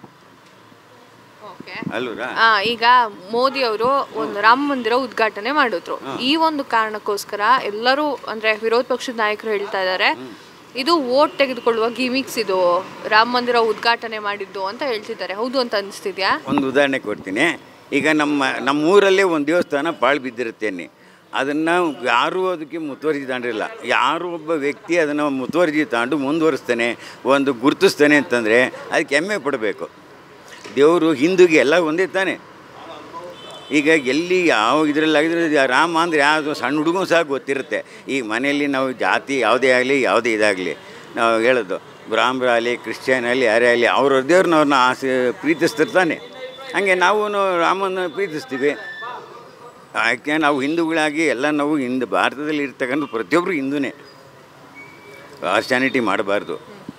ಅಲ್ವರಾ ಆ, ಈಗ ಮೋದಿ ಅವರು ಒಂದು ರಾಮ ಮಂದಿರ ಉದ್ಘಾಟನೆ ಮಾಡಿದ್ರು ಈ ಒಂದು ಕಾರಣಕ್ಕೋಸ್ಕರ ಎಲ್ಲರೂ ಅಂದ್ರೆ ವಿರೋಧ ಪಕ್ಷದ ನಾಯಕರು ಹೇಳ್ತಾ ಇದ್ದಾರೆ ಇದು ವೋಟ್ ತೆಗೆದುಕೊಳ್ಳುವ ಗಿಮಿಕ್ಸ್ ಇದು ರಾಮ ಮಂದಿರ ಉದ್ಘಾಟನೆ ಮಾಡಿದ್ದು ಅಂತ ಹೇಳ್ತಿದ್ದಾರೆ ಹೌದು ಅಂತ ಅನಿಸ್ತಿದ್ಯಾ ಒಂದು ಉದಾಹರಣೆ ಕೊಡ್ತೀನಿ ಈಗ ನಮ್ಮ ನಮ್ಮ ಊರಲ್ಲೇ ಒಂದು ದೇವಸ್ಥಾನ ಪಾಳು ಬಿದ್ದಿರುತ್ತೇನೆ ಅದನ್ನು ಯಾರೂ ಅದಕ್ಕೆ ಮುತುವರ್ಜಿ ತಾಂಡಿರಲ್ಲ ಯಾರು ಒಬ್ಬ ವ್ಯಕ್ತಿ ಅದನ್ನು ಮುತುವರ್ಜಿ ತಾಂಡು ಮುಂದುವರಿಸ್ತಾನೆ ಒಂದು ಗುರುತಿಸ್ತಾನೆ ಅಂತಂದರೆ ಅದಕ್ಕೆ ಹೆಮ್ಮೆ ಪಡಬೇಕು ದೇವರು ಹಿಂದೂಗೆ ಎಲ್ಲ ಒಂದೇ ತಾನೆ ಈಗ ಎಲ್ಲಿ ಯಾವ ಇದರಲ್ಲಾಗಿದ್ರೆ ರಾಮ ಅಂದರೆ ಯಾವುದು ಸಣ್ಣ ಹುಡುಗನು ಸಹ ಗೊತ್ತಿರುತ್ತೆ ಈಗ ಮನೆಯಲ್ಲಿ ನಾವು ಜಾತಿ ಯಾವುದೇ ಆಗಲಿ ಯಾವುದೇ ಇದಾಗಲಿ ನಾವು ಹೇಳೋದು ಬ್ರಾಹ್ಮಣರಾಗಲಿ ಕ್ರಿಶ್ಚಿಯನ್ ಆಗಲಿ ಯಾರೇ ಆಗಲಿ ಅವ್ರ ದೇವ್ರನ್ನ ಅವ್ರನ್ನ ಆಸೆ ಪ್ರೀತಿಸ್ತಿರ್ತಾನೆ ಹಾಗೆ ನಾವು ರಾಮನ ಪ್ರೀತಿಸ್ತೀವಿ ಯಾಕೆ ನಾವು ಹಿಂದೂಗಳಾಗಿ ಎಲ್ಲ ನಾವು ಹಿಂದೂ ಭಾರತದಲ್ಲಿ ಇರ್ತಕ್ಕಂಥ ಪ್ರತಿಯೊಬ್ಬರು ಹಿಂದೂನೇ ಆರ್ಚಾನಿಟಿ ಮಾಡಬಾರ್ದು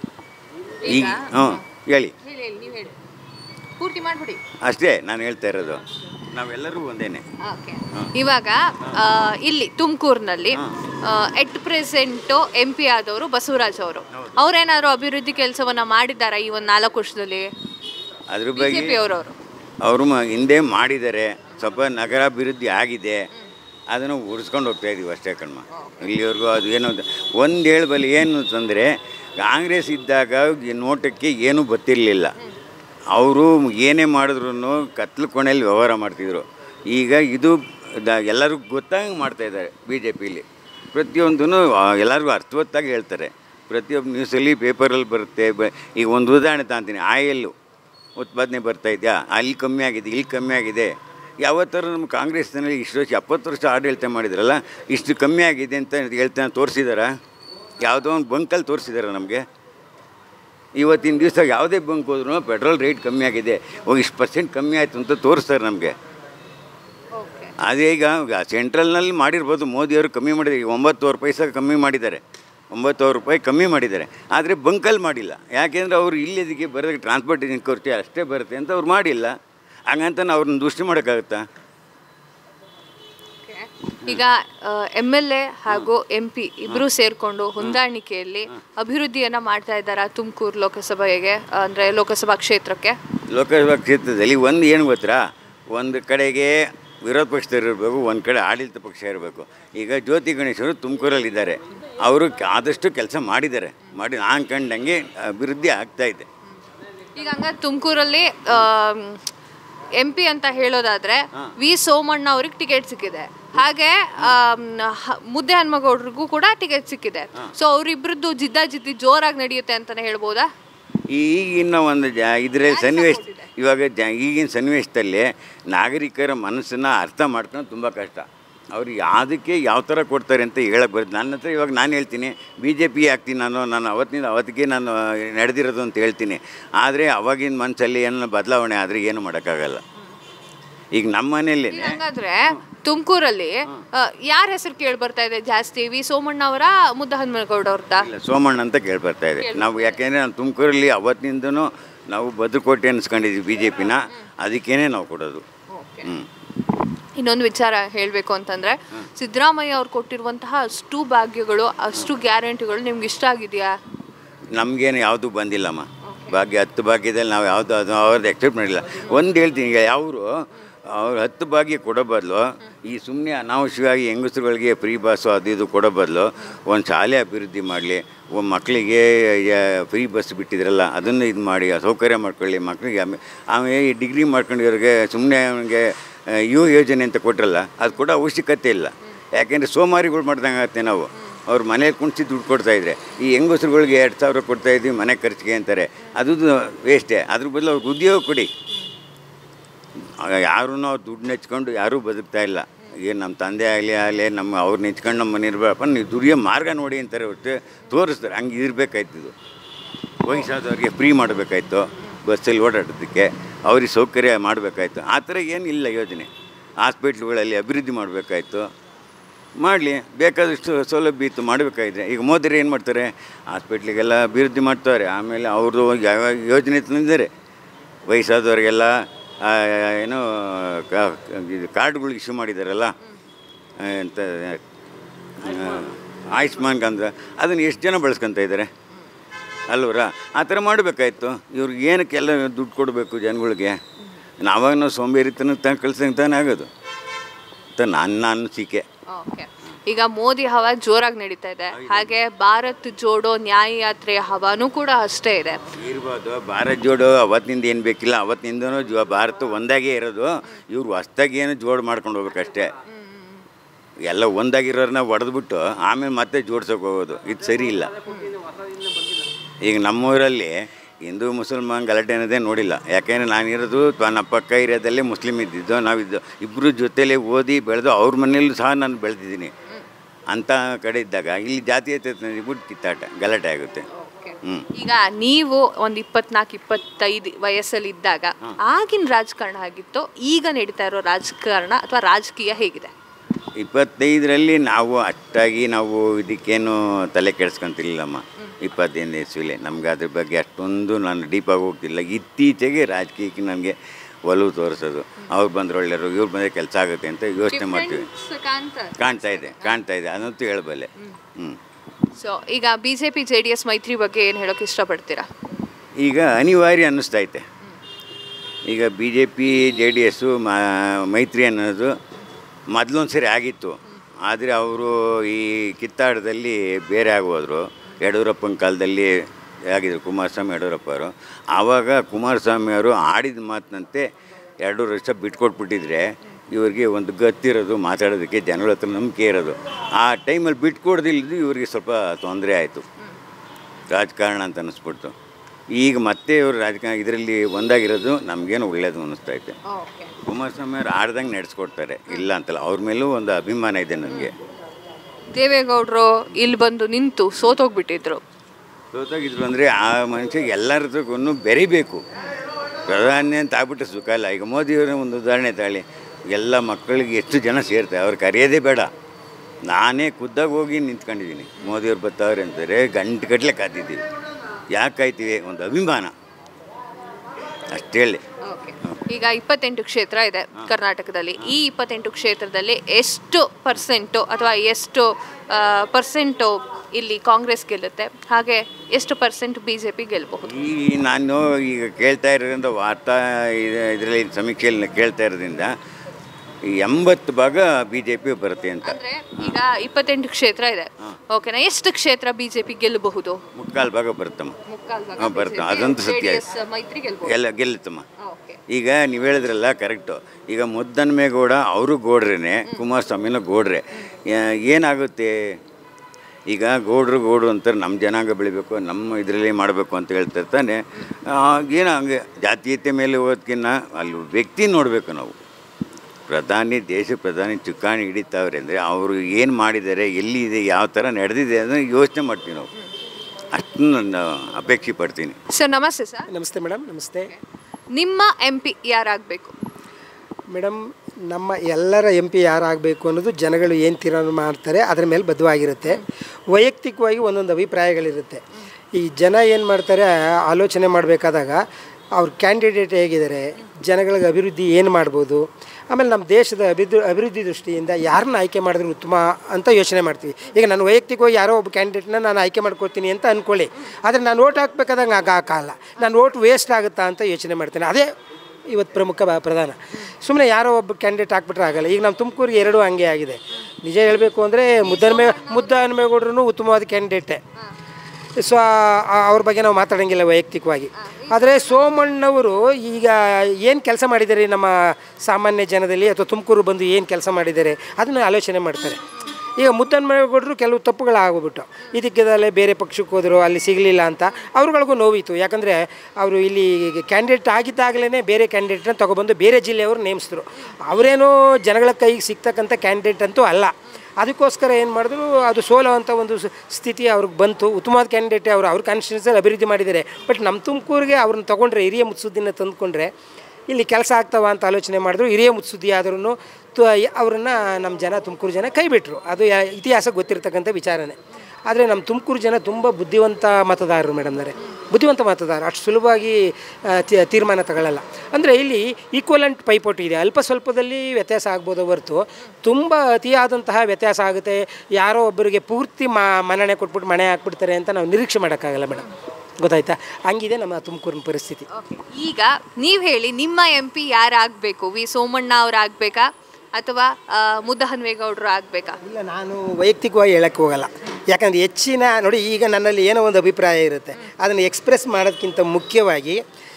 ಈಗ ಹ್ಞೂ ಹೇಳಿ ಹೇಳಿ ಹೇಳಿ ನೀವು ಹೇಳಿ ಪೂರ್ತಿ ಮಾಡ್ಬಿಡಿ ಅಷ್ಟೇ ನಾನು ಹೇಳ್ತಾ ಇರೋದು ನಾವೆಲ್ಲರೂ ಒಂದೇನೆ ಓಕೆ ಇವಾಗ ಆ, ಇಲ್ಲಿ ತುಮಕೂರಿನಲ್ಲಿ ಎಟ್ ಪ್ರೆಸೆಂಟು ಎಂ ಪಿ ಆದವರು ಬಸವರಾಜ್ ಅವರು ಅವ್ರೇನಾದ್ರು ಅಭಿವೃದ್ಧಿ ಕೆಲಸವನ್ನ ಮಾಡಿದ್ದಾರಾ ಈ ಒಂದು ನಾಲ್ಕು ವರ್ಷದಲ್ಲಿ ಅದ್ರ ಬಗ್ಗೆ ಬಿಜೆಪಿ ಅವರವರು ಅವರು ಮ ಹಿಂದೆ ಮಾಡಿದ್ದಾರೆ ಸ್ವಲ್ಪ ನಗರಾಭಿವೃದ್ಧಿ ಆಗಿದೆ ಅದನ್ನು ಉಳಿಸ್ಕೊಂಡು ಹೋಗ್ತಾ ಇದೀವಿ ಅಷ್ಟೇ ಕಣ್ಮ ಇಲ್ಲಿವರೆಗೂ ಅದು ಏನು ಅಂತ ಒಂದು ಹೇಳಬಲ್ಲಿ ಏನು ಅಂತಂದರೆ ಕಾಂಗ್ರೆಸ್ ಇದ್ದಾಗ ಈ ನೋಟಕ್ಕೆ ಏನೂ ಗೊತ್ತಿರಲಿಲ್ಲ ಅವರು ಏನೇ ಮಾಡಿದ್ರು ಕತ್ಲು ಕೊನೆಯಲ್ಲಿ ವ್ಯವಹಾರ ಮಾಡ್ತಿದ್ರು ಈಗ ಇದು ದ ಎಲ್ಲರಿಗೂ ಗೊತ್ತಾಗಿ ಮಾಡ್ತಾ ಇದ್ದಾರೆ ಬಿ ಜೆ ಪಿಲಿ ಪ್ರತಿಯೊಂದೂ ಎಲ್ಲರಿಗೂ ಅರ್ಥವತ್ತಾಗಿ ಹೇಳ್ತಾರೆ ಪ್ರತಿಯೊಬ್ಬ ನ್ಯೂಸಲ್ಲಿ ಪೇಪರಲ್ಲಿ ಬರುತ್ತೆ ಬ ಈಗ ಒಂದು ಉದಾಹರಣೆ ತಗೊಂತೀನಿ ಆಯಲ್ಲು ಉತ್ಪಾದನೆ ಬರ್ತಾ ಇದೆಯಾ ಅಲ್ಲಿ ಕಮ್ಮಿ ಆಗಿದೆ ಇಲ್ಲಿ ಕಮ್ಮಿ ಆಗಿದೆ ಯಾವತ್ತಾರು ನಮ್ಮ ಕಾಂಗ್ರೆಸ್ನಲ್ಲಿ ಇಷ್ಟು ವರ್ಷ ಎಪ್ಪತ್ತು ವರ್ಷ ಆಡಳಿತ ಮಾಡಿದ್ರಲ್ಲ ಇಷ್ಟು ಕಮ್ಮಿ ಆಗಿದೆ ಅಂತ ಹೇಳ್ತಾ ತೋರಿಸಿದಾರ ಯಾವುದೋ ಒಂದು ಬಂಕಲ್ಲಿ ತೋರಿಸಿದಾರ ನಮಗೆ ಇವತ್ತಿನ ದಿವಸ ಯಾವುದೇ ಬಂಕ್ ಹೋದ್ರೂ ಪೆಟ್ರೋಲ್ ರೇಟ್ ಕಮ್ಮಿ ಆಗಿದೆ ಹೋಗಿ ಇಷ್ಟು ಪರ್ಸೆಂಟ್ ಕಮ್ಮಿ ಆಯಿತು ಅಂತ ತೋರಿಸ್ತಾರೆ ನಮಗೆ ಅದೇ ಈಗ ಸೆಂಟ್ರಲ್ನಲ್ಲಿ ಮಾಡಿರ್ಬೋದು ಮೋದಿಯವರು ಕಮ್ಮಿ ಮಾಡಿದ್ದಾರೆ ಈಗ ಒಂಬತ್ತುವರೆ ಪೈಸೆ ಕಮ್ಮಿ ಮಾಡಿದ್ದಾರೆ ಒಂಬತ್ತುವರೆ ರೂಪಾಯಿ ಕಮ್ಮಿ ಮಾಡಿದ್ದಾರೆ ಆದರೆ ಬಂಕಲ್ಲಿ ಮಾಡಿಲ್ಲ ಯಾಕೆಂದರೆ ಅವರು ಇಲ್ಲಿದ್ದಕ್ಕೆ ಬರೋದಕ್ಕೆ ಟ್ರಾನ್ಸ್ಪೋರ್ಟೇಷನ್ ಖರ್ಚು ಅಷ್ಟೇ ಬರುತ್ತೆ ಅಂತ ಅವ್ರು ಮಾಡಿಲ್ಲ ಹಂಗಂತ ನಾವು ಅವ್ರನ್ನ ದೃಷ್ಟಿ ಮಾಡೋಕ್ಕಾಗುತ್ತಾ ಈಗ ಎಮ್ ಎಲ್ ಎ ಹಾಗೂ ಎಂ ಪಿ ಇಬ್ರು ಸೇರ್ಕೊಂಡು ಹೊಂದಾಣಿಕೆಯಲ್ಲಿ ಅಭಿವೃದ್ಧಿಯನ್ನ ಮಾಡ್ತಾ ಇದ್ದಾರಾ ತುಮಕೂರು ಲೋಕಸಭೆಗೆ ಅಂದ್ರೆ ಲೋಕಸಭಾ ಕ್ಷೇತ್ರಕ್ಕೆ ಲೋಕಸಭಾ ಕ್ಷೇತ್ರದಲ್ಲಿ ಒಂದು ಏನು ಗೊತ್ತಾ ಒಂದು ಕಡೆಗೆ ವಿರೋಧ ಪಕ್ಷದವ್ರು ಇರಬೇಕು ಒಂದು ಕಡೆ ಆಡಳಿತ ಪಕ್ಷ ಇರಬೇಕು ಈಗ ಜ್ಯೋತಿ ಗಣೇಶರು ತುಮಕೂರಲ್ಲಿದ್ದಾರೆ ಅವರು ಆದಷ್ಟು ಕೆಲಸ ಮಾಡಿದ್ದಾರೆ ಮಾಡಿ ನಾನು ಕಂಡಂಗೆ ಅಭಿವೃದ್ಧಿ ಆಗ್ತಾ ಇದೆ ಈಗ ಹಂಗಾರೆ ತುಮಕೂರಲ್ಲಿ ಎಂ ಪಿ ಅಂತ ಹೇಳೋದಾದ್ರೆ ವಿ ಸೋಮಣ್ಣ ಅವ್ರಿಗೆ ಟಿಕೆಟ್ ಸಿಕ್ಕಿದೆ ಹಾಗೆ ಆಮ್, ಹ- ಮುದ್ದೆ ಹನುಮಗೌಡ್ರಿಗೂ ಕೂಡ ಟಿಕೆಟ್ ಸಿಕ್ಕಿದೆ ಸೊ ಅವರಿಬ್ರದ್ದು ಜಿದ್ದಾಜಿದ್ದಿ ಜೋರಾಗಿ ನಡೆಯುತ್ತೆ ಅಂತಾನೆ ಹೇಳ್ಬೋದಾ ಈಗಿನ ಒಂದು ಜ ಇದರಲ್ಲಿ ಸನ್ನಿವೇಶ ಇವಾಗ ಜ ಈಗಿನ ಸನ್ನಿವೇಶದಲ್ಲಿ ನಾಗರಿಕರ ಮನಸ್ಸನ್ನು ಅರ್ಥ ಮಾಡ್ಕೊಂಡು ತುಂಬ ಕಷ್ಟ ಅವ್ರು ಯಾವುದಕ್ಕೆ ಯಾವ ಥರ ಕೊಡ್ತಾರೆ ಅಂತ ಹೇಳಕ್ಕೆ ಬರುತ್ತೆ ನನ್ನ ಹತ್ರ ಇವಾಗ ನಾನು ಹೇಳ್ತೀನಿ ಬಿ ಜೆ ಪಿ ಆಗ್ತೀನಿ ನಾನು ನಾನು ಅವತ್ತಿನಿಂದ ಅವತ್ತಿಗೆ ನಾನು ನಡೆದಿರೋದು ಅಂತ ಹೇಳ್ತೀನಿ ಆದರೆ ಅವಾಗಿನ ಮನಸ್ಸಲ್ಲಿ ಏನೋ ಬದಲಾವಣೆ ಆದರೆ ಏನು ಮಾಡೋಕ್ಕಾಗಲ್ಲ ಈಗ ನಮ್ಮ ಮನೆಯಲ್ಲಿ ಈಗ ಹಂಗಾದ್ರೆ ತುಮಕೂರಲ್ಲಿ ಯಾರ ಹೆಸರು ಕೇಳಿ ಬರ್ತಾ ಇದೆ ಜಾಸ್ತಿ ವಿ ಸೋಮಣ್ಣ ಅವರ ಮುದ್ದ ಹನುಮಗೌಡ ಅವ್ರದ್ದ ಇಲ್ಲ ಸೋಮಣ್ಣ ಅಂತ ಕೇಳಿ ಬರ್ತಾ ಇದೆ ನಾವು ಯಾಕೆಂದರೆ ನಾವು ತುಮಕೂರಲ್ಲಿ ಅವತ್ತಿನಿಂದನೂ ನಾವು ಭದ್ರಕೋಟೆ ಅನ್ಸ್ಕೊಂಡಿದ್ವಿ ಬಿ ಜೆ ಪಿನ ಅದಕ್ಕೇನೆ ನಾವು ಕೊಡೋದು ಹ್ಞೂ ಇನ್ನೊಂದು ವಿಚಾರ ಹೇಳಬೇಕು ಅಂತಂದ್ರೆ ಸಿದ್ದರಾಮಯ್ಯ ಅವ್ರು ಕೊಟ್ಟಿರುವಂತಹ ಅಷ್ಟು ಭಾಗ್ಯಗಳು ಅಷ್ಟು ಗ್ಯಾರಂಟಿಗಳು ನಿಮ್ಗೆ ಇಷ್ಟ ಆಗಿದೆಯಾ ನಮಗೇನು ಯಾವುದೂ ಬಂದಿಲ್ಲಮ್ಮ ಭಾಗ್ಯ ಹತ್ತು ಭಾಗ್ಯದಲ್ಲಿ ನಾವು ಯಾವುದು ಅದು ಅವ್ರದ್ದು ಎಕ್ಸೆಪ್ಟ್ ಮಾಡಿಲ್ಲ ಒಂದು ಹೇಳ್ತೀನಿ ಈಗ ಅವರು ಅವ್ರು ಹತ್ತು ಭಾಗ್ಯ ಕೊಡೋ ಬದಲು ಈ ಸುಮ್ಮನೆ ಅನಾವಶ್ಯವಾಗಿ ಹೆಂಗಸರುಗಳಿಗೆ ಫ್ರೀ ಬಸ್ಸು ಅದು ಇದು ಕೊಡೋ ಬದಲು ಒಂದು ಶಾಲೆ ಅಭಿವೃದ್ಧಿ ಮಾಡಲಿ ಒಂದು ಮಕ್ಕಳಿಗೆ ಫ್ರೀ ಬಸ್ ಬಿಟ್ಟಿದ್ರಲ್ಲ ಅದನ್ನು ಇದು ಮಾಡಿ ಸೌಕರ್ಯ ಮಾಡ್ಕೊಳ್ಳಿ ಮಕ್ಕಳಿಗೆ ಆಮೇಲೆ ಆಮೇಲೆ ಈ ಡಿಗ್ರಿ ಮಾಡ್ಕೊಂಡಿರೋರಿಗೆ ಸುಮ್ಮನೆ ಅವನಿಗೆ ಯುವ ಯೋಜನೆ ಅಂತ ಕೊಟ್ಟರಲ್ಲ ಅದು ಕೂಡ ಅವಶ್ಯಕತೆ ಇಲ್ಲ ಯಾಕೆಂದರೆ ಸೋಮಾರಿಗಳು ಮಾಡ್ದಂಗೆ ಆಗುತ್ತೆ ನಾವು ಅವ್ರು ಮನೇಲಿ ಕುಣಿಸಿ ದುಡ್ಡು ಕೊಡ್ತಾಯಿದ್ರೆ ಈ ಹೆಂಗಸ್ರುಗಳಿಗೆ ಎರಡು ಸಾವಿರ ಕೊಡ್ತಾಯಿದ್ವಿ ಮನೆ ಖರ್ಚಿಗೆ ಅಂತಾರೆ ಅದು ವೇಸ್ಟೇ ಅದ್ರ ಬದಲು ಅವ್ರಿಗೆ ಉದ್ಯೋಗ ಕೊಡಿ ಯಾರೂ ಅವ್ರು ದುಡ್ಡು ನೆಚ್ಕೊಂಡು ಯಾರೂ ಬದುಕ್ತಾ ಇಲ್ಲ ಏನು ನಮ್ಮ ತಂದೆ ಆಗಲಿ ಆಗಲಿ ನಮ್ಮ ಅವ್ರು ನೆಚ್ಕೊಂಡು ನಮ್ಮ ಮನೆ ಇರ್ಬೇಕಪ್ಪ ನೀವು ದುಡಿಯೋ ಮಾರ್ಗ ನೋಡಿ ಅಂತಾರೆ ಹೊರತು ತೋರಿಸ್ತಾರೆ ಹಂಗೆ ಇರಬೇಕಾಯ್ತು ಇದು ವಯಸ್ಸಾದವ್ರಿಗೆ ಫ್ರೀ ಮಾಡಬೇಕಾಯ್ತು ಬಸ್ಸಲ್ಲಿ ಓಡಾಡೋದಕ್ಕೆ ಅವ್ರಿಗೆ ಸೌಕರ್ಯ ಮಾಡಬೇಕಾಯ್ತು ಆ ಥರ ಏನಿಲ್ಲ ಯೋಜನೆ ಹಾಸ್ಪಿಟ್ಲ್ಗಳಲ್ಲಿ ಅಭಿವೃದ್ಧಿ ಮಾಡಬೇಕಾಯ್ತು ಮಾಡಲಿ ಬೇಕಾದಷ್ಟು ಸೌಲಭ್ಯ ಇತ್ತು ಮಾಡಬೇಕಾಗಿದ್ರೆ ಈಗ ಮೋದಿರು ಏನು ಮಾಡ್ತಾರೆ ಹಾಸ್ಪಿಟ್ಲಿಗೆಲ್ಲ ಅಭಿವೃದ್ಧಿ ಮಾಡ್ತಾರೆ ಆಮೇಲೆ ಅವ್ರದ್ದು ಯಾವ ಯೋಜನೆ ತಂದಿದ್ದಾರೆ ವಯಸ್ಸಾದವ್ರಿಗೆಲ್ಲ ಆ, ಏನು ಕಾ- ಇದು ಕಾರ್ಡ್ಗಳು ಇಶ್ಯೂ ಮಾಡಿದ್ದಾರಲ್ಲ ಆ, ಎಂತ ಆ, ಆಯುಷ್ಮಾನ್ ಅಂತ ಅದನ್ನು ಎಷ್ಟು ಜನ ಬಳಸ್ಕೊತ ಇದ್ದಾರೆ ಅಲ್ವರ ಆ ಥರ ಮಾಡಬೇಕಾಯ್ತು ಇವ್ರಿಗೆ ಏನಕ್ಕೆಲ್ಲ ದುಡ್ಡು ಕೊಡಬೇಕು ಜನಗಳಿಗೆ ನಾವಾಗ ನಾವು ಸೋಂಬೇರಿತನ ತ ಕಳ್ಸಂತಾನೆ ಆಗೋದು ಅಂತ ನನ್ನ ಅನಿಸಿಕೆ ಓಕೆ ಈಗ ಮೋದಿ ಹವಾ ಜೋರಾಗಿ ನಡೀತಾ ಇದೆ ಹಾಗೆ ಭಾರತ್ ಜೋಡೋ ನ್ಯಾಯ ಯಾತ್ರೆಯ ಹವಾನೂ ಕೂಡ ಅಷ್ಟೇ ಇದೆ ಇರ್ಬೋದು ಭಾರತ್ ಜೋಡೋ ಅವತ್ತಿನಿಂದ ಏನು ಬೇಕಿಲ್ಲ ಅವತ್ತಿನಿಂದನೂ ಜೋ ಭಾರತ ಒಂದಾಗೇ ಇರೋದು ಇವ್ರು ಹೊಸ್ದಾಗಿ ಏನು ಜೋಡು ಮಾಡ್ಕೊಂಡು ಹೋಗ್ಬೇಕಷ್ಟೇ ಎಲ್ಲ ಒಂದಾಗಿರೋರನ್ನ ಹೊಡೆದ್ಬಿಟ್ಟು ಆಮೇಲೆ ಮತ್ತೆ ಜೋಡ್ಸೋಕೆ ಹೋಗೋದು ಇದು ಸರಿ ಇಲ್ಲ ಈಗ ನಮ್ಮೂರಲ್ಲಿ ಹಿಂದೂ ಮುಸಲ್ಮಾನ್ ಗಲಾಟೆ ಅನ್ನೋದೇ ನೋಡಿಲ್ಲ ಯಾಕೆಂದರೆ ನಾನಿರೋದು ನನ್ನ ಪಕ್ಕ ಏರಿಯಾದಲ್ಲೇ ಮುಸ್ಲಿಮ್ ಇದ್ದಿದ್ದು ನಾವಿದ್ದು ಇಬ್ಬರು ಜೊತೆಲೇ ಓದಿ ಬೆಳೆದು ಅವ್ರ ಮನೆಯಲ್ಲೂ ಸಹ ನಾನು ಬೆಳೆದಿದ್ದೀನಿ ಅಂಥ ಕಡೆ ಇದ್ದಾಗ ಇಲ್ಲಿ ಜಾತೀಯತೆ ಬಿಟ್ಟು ಕಿತ್ತಾಟ ಗಲಾಟೆ ಆಗುತ್ತೆ ಹ್ಞೂ ಈಗ ನೀವು ಒಂದು ಇಪ್ಪತ್ನಾಲ್ಕು ಇಪ್ಪತ್ತೈದು ವಯಸ್ಸಲ್ಲಿ ಇದ್ದಾಗ ಆಗಿನ ರಾಜಕಾರಣ ಆಗಿತ್ತು ಈಗ ನಡೀತಾ ಇರೋ ರಾಜಕಾರಣ ಅಥವಾ ರಾಜಕೀಯ ಹೇಗಿದೆ ಇಪ್ಪತ್ತೈದರಲ್ಲಿ ನಾವು ಅಷ್ಟಾಗಿ ನಾವು ಇದಕ್ಕೇನು ತಲೆ ಕೆಡಿಸ್ಕೊಂತಿರ್ಲಿಲ್ಲಮ್ಮ ಇಪ್ಪತ್ತೈದನೇ ಇಸ್ವಿಲಿ ನಮ್ಗೆ ಅದ್ರ ಬಗ್ಗೆ ಅಷ್ಟೊಂದು ನಾನು ಡೀಪಾಗಿ ಹೋಗ್ತಿಲ್ಲ ಇತ್ತೀಚೆಗೆ ರಾಜಕೀಯಕ್ಕೆ ನನಗೆ ಒಲವು ತೋರಿಸೋದು ಅವ್ರು ಬಂದ್ರೆ ಒಳ್ಳೆಯರು ಇವ್ರು ಬಂದರೆ ಕೆಲಸ ಆಗುತ್ತೆ ಅಂತ ಯೋಚನೆ ಮಾಡ್ತೀವಿ ಕಾಣ್ತಾ ಇದೆ ಕಾಣ್ತಾ ಇದೆ ಅದಂತೂ ಹೇಳಬಲ್ಲೆ ಹ್ಞೂ ಸೊ ಈಗ B J P J D S ಮೈತ್ರಿ ಬಗ್ಗೆ ಏನು ಹೇಳೋಕೆ ಇಷ್ಟಪಡ್ತೀರಾ ಈಗ ಅನಿವಾರ್ಯ ಅನ್ನಿಸ್ತೈತೆ ಈಗ B J P J D S ಮೈತ್ರಿ ಅನ್ನೋದು ಮೊದಲೊಂದು ಸರಿ ಆಗಿತ್ತು ಆದರೆ ಅವರು ಈ ಕಿತ್ತಾಟದಲ್ಲಿ ಬೇರೆ ಆಗೋದ್ರು ಯಡಿಯೂರಪ್ಪನ ಕಾಲದಲ್ಲಿ ಆಗಿದ್ರು ಕುಮಾರಸ್ವಾಮಿ ಯಡಿಯೂರಪ್ಪ ಅವರು ಆವಾಗ ಕುಮಾರಸ್ವಾಮಿ ಅವರು ಆಡಿದ ಮಾತಿನಂತೆ ಎರಡು ವರ್ಷ ಬಿಟ್ಕೊಟ್ಬಿಟ್ಟಿದ್ರೆ ಇವ್ರಿಗೆ ಒಂದು ಗತ್ತಿರೋದು ಮಾತಾಡೋದಕ್ಕೆ ಜನಗಳ ಹತ್ರ ನಂಬಿಕೆ ಇರೋದು ಆ ಟೈಮಲ್ಲಿ ಬಿಟ್ಕೊಡ್ದಿಲ್ಲದು ಇವ್ರಿಗೆ ಸ್ವಲ್ಪ ತೊಂದರೆ ಆಯಿತು ರಾಜಕಾರಣ ಅಂತ ಅನ್ನಿಸ್ಬಿಡ್ತು ಈಗ ಮತ್ತೆ ಇವರು ರಾಜಕಾರಣ ಇದರಲ್ಲಿ ಒಂದಾಗಿರೋದು ನಮಗೇನು ಒಳ್ಳೆಯದು ಅನ್ನಿಸ್ತೈತೆ ಕುಮಾರಸ್ವಾಮಿ ಅವ್ರು ಆಡ್ದಂಗೆ ನಡೆಸ್ಕೊಡ್ತಾರೆ ಇಲ್ಲ ಅಂತಲ್ಲ ಅವ್ರ ಮೇಲೂ ಒಂದು ಅಭಿಮಾನ ಇದೆ ನನಗೆ ದೇವೇಗೌಡರು ಇಲ್ಲಿ ಬಂದು ನಿಂತು ಸೋತೋಗ್ಬಿಟ್ಟಿದ್ರು ಸೋತಾಗಿದ್ರು ಅಂದರೆ ಆ ಮನುಷ್ಯ ಎಲ್ಲರದಕ್ಕೂ ಬೆರಿಬೇಕು ಪ್ರಧಾನಿ ಅಂತ ಆಗ್ಬಿಟ್ಟು ಸುಖ ಇಲ್ಲ ಈಗ ಮೋದಿಯವರ ಒಂದು ಉದಾಹರಣೆ ತಾಳಿ ಎಲ್ಲ ಮಕ್ಕಳಿಗೆ ಎಷ್ಟು ಜನ ಸೇರ್ತಾರೆ ಅವ್ರು ಕರೆಯೋದೇ ಬೇಡ ನಾನೇ ಖುದ್ದಾಗಿ ಹೋಗಿ ನಿಂತ್ಕೊಂಡಿದ್ದೀನಿ ಮೋದಿಯವ್ರು ಬರ್ತಾವ್ರೆ ಅಂತಾರೆ ಗಂಟೆ ಗಟ್ಟಲೆ ಕಾದಿದ್ದೀವಿ ಯಾಕೆ ಕಾಯ್ತೀವಿ ಒಂದು ಅಭಿಮಾನ ಅಷ್ಟೇಳಿ ಈಗ ಇಪ್ಪತ್ತೆಂಟು ಕ್ಷೇತ್ರ ಇದೆ ಕರ್ನಾಟಕದಲ್ಲಿ ಈ ಇಪ್ಪತ್ತೆಂಟು ಕ್ಷೇತ್ರದಲ್ಲಿ ಎಷ್ಟು ಪರ್ಸೆಂಟು ಅಥವಾ ಎಷ್ಟು ಪರ್ಸೆಂಟು ಇಲ್ಲಿ ಕಾಂಗ್ರೆಸ್ ಗೆಲ್ಲುತ್ತೆ ಹಾಗೆ ಎಷ್ಟು ಪರ್ಸೆಂಟ್ ಬಿ ಜೆ ಪಿ ಗೆಲ್ಲಬಹುದು ಈ ನಾನು ಈಗ ಕೇಳ್ತಾ ಇರೋದ್ರಿಂದ ವಾರ್ತಾ ಇದರಲ್ಲಿ ಸಮೀಕ್ಷೆಯಲ್ಲಿ ಕೇಳ್ತಾ ಇರೋದ್ರಿಂದ ಈ ಎಂಬತ್ತು ಭಾಗ ಬಿ ಜೆ ಪಿ ಬರುತ್ತೆ ಅಂತ ಅಂದ್ರೆ ಈಗ ಇಪ್ಪತ್ತೆಂಟು ಕ್ಷೇತ್ರ ಇದೆ ಓಕೆನಾ ಎಷ್ಟು ಕ್ಷೇತ್ರ ಬಿಜೆಪಿ ಗೆಲ್ಲಬಹುದು ಮುಕ್ಕಾಲು ಭಾಗ ಬರುತ್ತಮ್ಮ ಮುಕ್ಕಾಲ್ ಭಾಗ ಹಾಂ ಬರುತ್ತೆ BJP, ಅದಂತೂ ಸತ್ಯ JDS ಮೈತ್ರಿ ಗೆಲ್ಬಹುದು ಎಲ್ಲ ಗೆಲ್ಲುತ್ತಮ್ಮ ಓಕೆ ಈಗ ನೀವು ಹೇಳಿದ್ರಲ್ಲ ಕರೆಕ್ಟು ಈಗ ಮುದ್ದನ್ಮೇಗೌಡ ಅವರು ಗೋಡ್ರೇನೆ ಕುಮಾರಸ್ವಾಮಿನೂ ಗೋಡ್ರೆ ಯಾ- ಏನಾಗುತ್ತೆ ಈಗ ಗೌಡ್ರು ಗೌಡ್ರು ಅಂತಾರೆ ನಮ್ಮ ಜನಾಂಗ ಬೆಳಿಬೇಕು ನಮ್ಮ ಇದರಲ್ಲಿ ಮಾಡಬೇಕು ಅಂತ ಹೇಳ್ತಾರೆ ತಾನೆ ಏನು ಹಂಗೆ ಜಾತೀಯತೆ ಮೇಲೆ ಹೋಗೋದಕ್ಕಿಂತ ಅಲ್ಲಿ ವ್ಯಕ್ತಿ ನೋಡಬೇಕು ನಾವು ಪ್ರಧಾನಿ ದೇಶ ಪ್ರಧಾನಿ ಚುಕ್ಕಾಣಿ ಹಿಡಿತಾವ್ರೆ ಅಂದರೆ ಅವರು ಏನು ಮಾಡಿದ್ದಾರೆ ಎಲ್ಲಿದೆ ಯಾವ ಥರ ನಡೆದಿದೆ ಅದನ್ನು ಯೋಚನೆ ಮಾಡ್ತೀವಿ ನಾವು ಅಷ್ಟನ್ನು ನಾನು ಅಪೇಕ್ಷೆ ಪಡ್ತೀನಿ ಸರ್ ನಮಸ್ತೆ ಸರ್ ನಮಸ್ತೆ ಮೇಡಮ್ ನಮಸ್ತೆ ನಿಮ್ಮ ಎಂ ಪಿ ಯಾರಾಗಬೇಕು ಮೇಡಮ್ ನಮ್ಮ ಎಲ್ಲರ ಎಂ ಪಿ ಯಾರಾಗಬೇಕು ಅನ್ನೋದು ಜನಗಳು ಏನು ತೀರ್ಮಾನ ಮಾಡ್ತಾರೆ ಅದರ ಮೇಲೆ ಬದ್ಧವಾಗಿರುತ್ತೆ ವೈಯಕ್ತಿಕವಾಗಿ ಒಂದೊಂದು ಅಭಿಪ್ರಾಯಗಳಿರುತ್ತೆ ಈ ಜನ ಏನು ಮಾಡ್ತಾರೆ ಆಲೋಚನೆ ಮಾಡಬೇಕಾದಾಗ ಅವ್ರ ಕ್ಯಾಂಡಿಡೇಟ್ ಹೇಗಿದ್ದಾರೆ ಜನಗಳಿಗೆ ಅಭಿವೃದ್ಧಿ ಏನು ಮಾಡ್ಬೋದು ಆಮೇಲೆ ನಮ್ಮ ದೇಶದ ಅಭಿವೃದ್ಧಿ ಅಭಿವೃದ್ಧಿ ದೃಷ್ಟಿಯಿಂದ ಯಾರನ್ನ ಆಯ್ಕೆ ಮಾಡಿದ್ರೆ ಉತ್ತಮ ಅಂತ ಯೋಚನೆ ಮಾಡ್ತೀವಿ ಈಗ ನಾನು ವೈಯಕ್ತಿಕವಾಗಿ ಯಾರೋ ಒಬ್ಬ ಕ್ಯಾಂಡಿಡೇಟ್ನ ನಾನು ಆಯ್ಕೆ ಮಾಡ್ಕೊಳ್ತೀನಿ ಅಂತ ಅಂದ್ಕೊಳ್ಳಿ ಆದರೆ ನಾನು ಓಟ್ ಹಾಕ್ಬೇಕಾದಾಗ ಆಗ ಹಾಕಲ್ಲ ನಾನು ಓಟ್ ವೇಸ್ಟ್ ಆಗುತ್ತಾ ಅಂತ ಯೋಚನೆ ಮಾಡ್ತೇನೆ ಅದೇ ಇವತ್ತು ಪ್ರಮುಖ ಬ- ಪ್ರಧಾನ ಸುಮ್ಮನೆ ಯಾರೋ ಒಬ್ಬ ಕ್ಯಾಂಡಿಡೇಟ್ ಹಾಕ್ಬಿಟ್ರೆ ಆಗಲ್ಲ ಈಗ ನಮ್ಮ ತುಮಕೂರಿಗೆ ಎರಡೂ ಹಂಗೆ ಆಗಿದೆ ನಿಜ ಹೇಳಬೇಕು ಅಂದರೆ ಮುದ್ದನ್ಮೇ ಮುದ್ದ ಹನುಮೇಗೌಡರು ಉತ್ತಮವಾದ ಕ್ಯಾಂಡಿಡೇಟೇ ಸೊ ಆ- ಅವ್ರ ಬಗ್ಗೆ ನಾವು ಮಾತಾಡೋಂಗಿಲ್ಲ ವೈಯಕ್ತಿಕವಾಗಿ ಆದರೆ ಸೋಮಣ್ಣವರು ಈಗ ಏನು ಕೆಲಸ ಮಾಡಿದ್ದಾರೆ ನಮ್ಮ ಸಾಮಾನ್ಯ ಜನದಲ್ಲಿ ಅಥವಾ ತುಮಕೂರು ಬಂದು ಏನು ಕೆಲಸ ಮಾಡಿದ್ದಾರೆ ಅದನ್ನು ಆಲೋಚನೆ ಮಾಡ್ತಾರೆ ಈಗ ಮುದ್ದನ್ಮೇಗೌಡರು ಕೆಲವು ತಪ್ಪುಗಳಾಗ್ಬಿಟ್ಟು ಇದಕ್ಕಿದಲ್ಲೇ ಬೇರೆ ಪಕ್ಷಕ್ಕೆ ಹೋದರು ಅಲ್ಲಿ ಸಿಗಲಿಲ್ಲ ಅಂತ ಅವ್ರುಗಳಿಗೂ ನೋವಿತ್ತು ಯಾಕಂದರೆ ಅವರು ಇಲ್ಲಿ ಕ್ಯಾಂಡಿಡೇಟ್ ಆಗಿದ್ದಾಗಲೇ ಬೇರೆ ಕ್ಯಾಂಡಿಡೇಟ್ನ ತೊಗೊಬಂದು ಬೇರೆ ಜಿಲ್ಲೆಯವರು ನೇಮಿಸಿದ್ರು ಅವರೇನೋ ಜನಗಳ ಕೈಗೆ ಸಿಗ್ತಕ್ಕಂಥ ಕ್ಯಾಂಡಿಡೇಟ್ ಅಂತೂ ಅಲ್ಲ ಅದಕ್ಕೋಸ್ಕರ ಏನು ಮಾಡಿದ್ರು ಅದು ಸೋಲೋ ಅಂತ ಒಂದು ಸ- ಸ್ಥಿತಿ ಅವ್ರಿಗೆ ಬಂತು ಉತ್ತಮವಾದ ಕ್ಯಾಂಡಿಡೇಟ್ ಅವರು ಅವ್ರ ಕಾನ್ಸ್ಟಿಟ್ಯೂನ್ಸಲ್ಲಿ ಅಭಿವೃದ್ಧಿ ಮಾಡಿದ್ದಾರೆ ಬಟ್ ನಮ್ಮ ತುಮಕೂರಿಗೆ ಅವ್ರನ್ನ ತೊಗೊಂಡ್ರೆ ಹಿರಿಯ ಮುತ್ಸುದ್ದಿನ ತಂದುಕೊಂಡ್ರೆ ಇಲ್ಲಿ ಕೆಲಸ ಆಗ್ತಾವ ಅಂತ ಆಲೋಚನೆ ಮಾಡಿದ್ರು ಹಿರಿಯ ಮುತ್ಸುದ್ದಿ ಆದ್ರೂ ತು ಅವರನ್ನು ನಮ್ಮ ಜನ ತುಮಕೂರು ಜನ ಕೈ ಬಿಟ್ಟರು ಅದು ಯಾ- ಇತಿಹಾಸ ಗೊತ್ತಿರ್ತಕ್ಕಂಥ ವಿಚಾರನೇ ಆದರೆ ನಮ್ಮ ತುಮಕೂರು ಜನ ತುಂಬ ಬುದ್ಧಿವಂತ ಮತದಾರರು ಮೇಡಮ್ನವರೇ ಬುದ್ಧಿವಂತ ಮತದಾರ ಅಷ್ಟು ಸುಲಭವಾಗಿ ಆ, ತಿ- ತೀರ್ಮಾನ ತಗೊಳ್ಳಲ್ಲ ಅಂದರೆ ಇಲ್ಲಿ ಈಕ್ವಲೆಂಟ್ ಪೈಪೋಟಿ ಇದೆ ಅಲ್ಪ ಸ್ವಲ್ಪದಲ್ಲಿ ವ್ಯತ್ಯಾಸ ಆಗ್ಬೋದು ಹೊರತು ತುಂಬ ಅತಿಯಾದಂತಹ ವ್ಯತ್ಯಾಸ ಆಗುತ್ತೆ ಯಾರೋ ಒಬ್ಬರಿಗೆ ಪೂರ್ತಿ ಮ ಮನ್ನಣೆ ಕೊಟ್ಬಿಟ್ಟು ಮಣೆ ಹಾಕ್ಬಿಡ್ತಾರೆ ಅಂತ ನಾವು ನಿರೀಕ್ಷೆ ಮಾಡೋಕ್ಕಾಗಲ್ಲ ಮೇಡಮ್ ಗೊತ್ತಾಯ್ತಾ ಹಂಗಿದೆ ನಮ್ಮ ತುಮಕೂರಿನ ಪರಿಸ್ಥಿತಿ ಈಗ ನೀವು ಹೇಳಿ ನಿಮ್ಮ ಎಂ ಪಿ ಯಾರಾಗಬೇಕು ವಿ ಸೋಮಣ್ಣ ಅವ್ರು ಆಗ್ಬೇಕಾ ಅಥವಾ ಆ, ಮುದ್ದ ಹನುಮೇಗೌಡರು ಆಗ್ಬೇಕಾ ಇಲ್ಲ ನಾನು ವೈಯಕ್ತಿಕವಾಗಿ ಹೇಳಕ್ಕೆ ಹೋಗಲ್ಲ ಯಾಕಂದರೆ ಹೆಚ್ಚಿನ ನೋಡಿ ಈಗ ನನ್ನಲ್ಲಿ ಏನೋ ಒಂದು ಅಭಿಪ್ರಾಯ ಇರುತ್ತೆ ಅದನ್ನು ಎಕ್ಸ್ಪ್ರೆಸ್ ಮಾಡೋದಕ್ಕಿಂತ ಮುಖ್ಯವಾಗಿ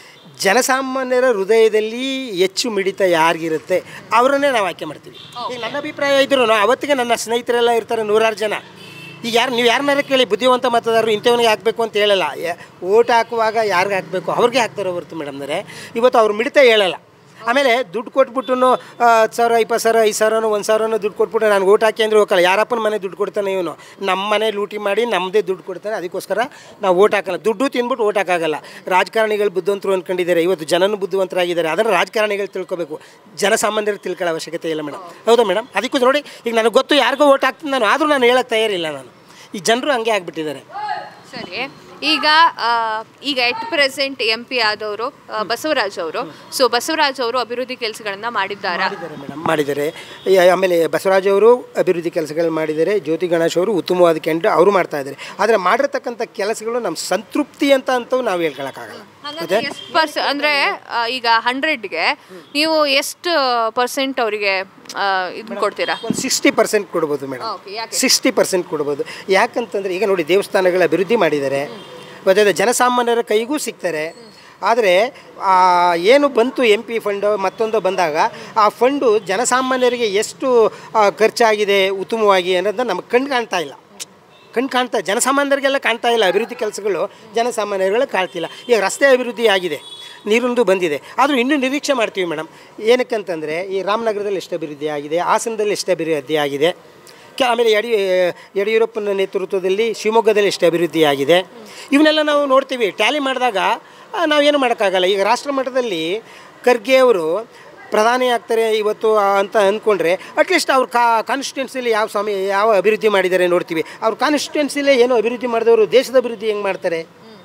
ಜನಸಾಮಾನ್ಯರ ಹೃದಯದಲ್ಲಿ ಹೆಚ್ಚು ಮಿಡಿತ ಯಾರಿಗಿರುತ್ತೆ ಅವರನ್ನೇ ನಾವು ಆಯ್ಕೆ ಮಾಡ್ತೀವಿ ಈಗ ನನ್ನ ಅಭಿಪ್ರಾಯ ಇದ್ರು ಅವತ್ತಿಗೆ ನನ್ನ ಸ್ನೇಹಿತರೆಲ್ಲ ಇರ್ತಾರೆ ನೂರಾರು ಜನ ಈಗ ಯಾರು ನೀವು ಯಾರನ್ನಾರ ಕೇಳಿ ಬುದ್ಧಿವಂತ ಮತದಾರರು ಇಂಥವನಿಗೆ ಹಾಕಬೇಕು ಅಂತ ಹೇಳಲ್ಲ ಓಟ್ ಹಾಕುವಾಗ ಯಾರಿಗೆ ಹಾಕಬೇಕು ಅವ್ರಿಗೆ ಹಾಕ್ತಾರೆ ಹೊರತು ಮೇಡಮ್ನರೆ ಇವತ್ತು ಅವ್ರು ಮಿಡಿತ ಹೇಳಲ್ಲ ಆಮೇಲೆ ದುಡ್ಡು ಕೊಟ್ಬಿಟ್ಟು ಹತ್ತು ಸಾವಿರ ಇಪ್ಪತ್ತು ಸಾವಿರ ಐದು ಸಾವಿರನೋ ಒಂದು ಸಾವಿರನೋ ದುಡ್ಡು ಕೊಟ್ಬಿಟ್ಟು ನಾನು ಓಟ್ ಹಾಕಿ ಅಂದರೆ ಹೋಗಲ್ಲ ಯಾರಪ್ಪನ ಮನೆ ದುಡ್ಡು ಕೊಡ್ತಾನೆ ಇವನು ನಮ್ಮ ಮನೆ ಲೂಟಿ ಮಾಡಿ ನಮ್ಮದೇ ದುಡ್ಡು ಕೊಡ್ತಾನೆ ಅದಕ್ಕೋಸ್ಕರ ನಾವು ಓಟ್ ಹಾಕಲ್ಲ ದುಡ್ಡು ತಿಂದ್ಬಿಟ್ಟು ಓಟ್ ಹಾಕಾಗಲ್ಲ ರಾಜಕಾರಣಿಗಳು ಬುದ್ಧಿವಂತರು ಅಂದ್ಕೊಂಡಿದ್ದಾರೆ ಇವತ್ತು ಜನನೂ ಬುದ್ಧಿವಂತರಾಗಿದ್ದಾರೆ ಅದನ್ನು ರಾಜಕಾರಣಿಗಳು ತಿಳ್ಕೊಬೇಕು ಜನಸಾಮಾನ್ಯರು ತಿಳ್ಕೊಳ್ಳೋ ಅವಶ್ಯಕತೆ ಇಲ್ಲ ಮೇಡಮ್ ಹೌದಾ ಮೇಡಮ್ ಅದಕ್ಕೂ ನೋಡಿ ಈಗ ನನಗೆ ಗೊತ್ತು ಯಾರಿಗೋ ಓಟ್ ಹಾಕ್ತೀನಿ ನಾನು ಆದರೂ ನಾನು ಹೇಳಕ್ಕೆ ತಯಾರಿಲ್ಲ ನಾನು ಈ ಜನರು ಹಂಗೆ ಆಗಿಬಿಟ್ಟಿದ್ದಾರೆ ಸರಿ ಈಗ ಆ, ಈಗ ಎಟ್ ಪ್ರೆಸೆಂಟ್ ಎಂ ಪಿ ಆದವರು ಬಸವರಾಜ್ ಅವರು ಸೊ ಬಸವರಾಜ್ ಅವರು ಅಭಿವೃದ್ಧಿ ಕೆಲಸಗಳನ್ನ ಮಾಡಿದ್ದಾರಾ ಮಾಡಿದ್ದಾರೆ ಮೇಡಮ್ ಮಾಡಿದ್ದಾರೆ ಯ- ಆಮೇಲೆ ಬಸವರಾಜ್ ಅವರು ಅಭಿವೃದ್ಧಿ ಕೆಲಸಗಳು ಮಾಡಿದ್ದಾರೆ ಜ್ಯೋತಿ ಗಣೇಶ್ ಅವರು ಉತ್ತಮವಾದ ಕೆಂಡ ಅವರು ಮಾಡ್ತಾ ಇದ್ದಾರೆ ಆದರೆ ಮಾಡಿರ್ತಕ್ಕಂಥ ಕೆಲಸಗಳು ನಮ್ಮ ಸಂತೃಪ್ತಿ ಅಂತ ಅಂತೂ ನಾವು ಹೇಳ್ಕೊಳಕ್ಕಾಗಲ್ಲ ಹಾಗಾದ್ರೆ ಎಷ್ಟು ಪರ್ಸ ಅಂದ್ರೆ ಆ, ಈಗ ಹಂಡ್ರೆಡ್ಗೆ ನೀವು ಎಷ್ಟು ಪರ್ಸೆಂಟ್ ಅವರಿಗೆ ಇದನ್ನ ಕೊಡ್ತೀರಾ ಒಂದು ಸಿಕ್ಸ್ಟಿ ಪರ್ಸೆಂಟ್ ಕೊಡ್ಬೋದು ಮೇಡಮ್ Okay, ಯಾಕೆ? ಸಿಕ್ಸ್ಟಿ ಪರ್ಸೆಂಟ್ ಕೊಡ್ಬೋದು ಯಾಕಂತಂದರೆ ಈಗ ನೋಡಿ ದೇವಸ್ಥಾನಗಳ ಅಭಿವೃದ್ಧಿ ಮಾಡಿದ್ದಾರೆ ಮತ್ತು ಜನಸಾಮಾನ್ಯರ ಕೈಗೂ ಸಿಗ್ತಾರೆ ಆದರೆ ಆ, ಏನು ಬಂತು ಎಂ ಪಿ ಫಂಡು ಮತ್ತೊಂದು ಬಂದಾಗ ಆ ಫಂಡು ಜನಸಾಮಾನ್ಯರಿಗೆ ಎಷ್ಟು ಆ, ಖರ್ಚಾಗಿದೆ ಉತ್ತಮವಾಗಿ ಅನ್ನೋದನ್ನ ನಮಗೆ ಕಣ್ಣು ಕಾಣ್ತಾ ಇಲ್ಲ ಕಣ್ಣು ಕಾಣ್ತಾ ಜನಸಾಮಾನ್ಯರಿಗೆಲ್ಲ ಕಾಣ್ತಾ ಇಲ್ಲ ಅಭಿವೃದ್ಧಿ ಕೆಲಸಗಳು ಜನಸಾಮಾನ್ಯರುಗಳು ಕಾಣ್ತಿಲ್ಲ ಈಗ ರಸ್ತೆ ಅಭಿವೃದ್ಧಿ ಆಗಿದೆ ನೀರೊಂದು ಬಂದಿದೆ ಆದರೂ ಇನ್ನೂ ನಿರೀಕ್ಷೆ ಮಾಡ್ತೀವಿ ಮೇಡಮ್ ಏನಕ್ಕಂತಂದರೆ ಈ ರಾಮನಗರದಲ್ಲಿ ಎಷ್ಟು ಅಭಿವೃದ್ಧಿ ಆಗಿದೆ ಹಾಸನದಲ್ಲಿ ಎಷ್ಟು ಅಭಿವೃದ್ಧಿ ಆಗಿದೆ ಕೆ ಆಮೇಲೆ ಯಡಿ ಯಡಿಯೂರಪ್ಪನ ನೇತೃತ್ವದಲ್ಲಿ ಶಿವಮೊಗ್ಗದಲ್ಲಿ ಎಷ್ಟು ಅಭಿವೃದ್ಧಿ ಆಗಿದೆ ಇವನ್ನೆಲ್ಲ ನಾವು ನೋಡ್ತೀವಿ ಟ್ಯಾಲಿ ಮಾಡಿದಾಗ ಆ, ನಾವೇನು ಮಾಡೋಕ್ಕಾಗಲ್ಲ ಈಗ ರಾಷ್ಟ್ರ ಮಟ್ಟದಲ್ಲಿ ಖರ್ಗೆ ಅವರು ಪ್ರಧಾನಿ ಆಗ್ತಾರೆ ಇವತ್ತು ಆ, ಅಂತ ಅಂದ್ಕೊಂಡ್ರೆ ಅಟ್ಲೀಸ್ಟ್ ಅವ್ರ ಕಾ ಕಾನ್ಸ್ಟಿಟ್ಯೂನ್ಸಿಲಿ ಯಾವ ಸಮಯ ಯಾವ ಅಭಿವೃದ್ಧಿ ಮಾಡಿದ್ದಾರೆ ನೋಡ್ತೀವಿ ಅವ್ರ ಕಾನ್ಸ್ಟಿಟ್ಯೂನ್ಸಿಲೇ ಏನು ಅಭಿವೃದ್ಧಿ ಮಾಡಿದವರು ದೇಶದ ಅಭಿವೃದ್ಧಿ ಹೆಂಗೆ ಮಾಡ್ತಾರೆ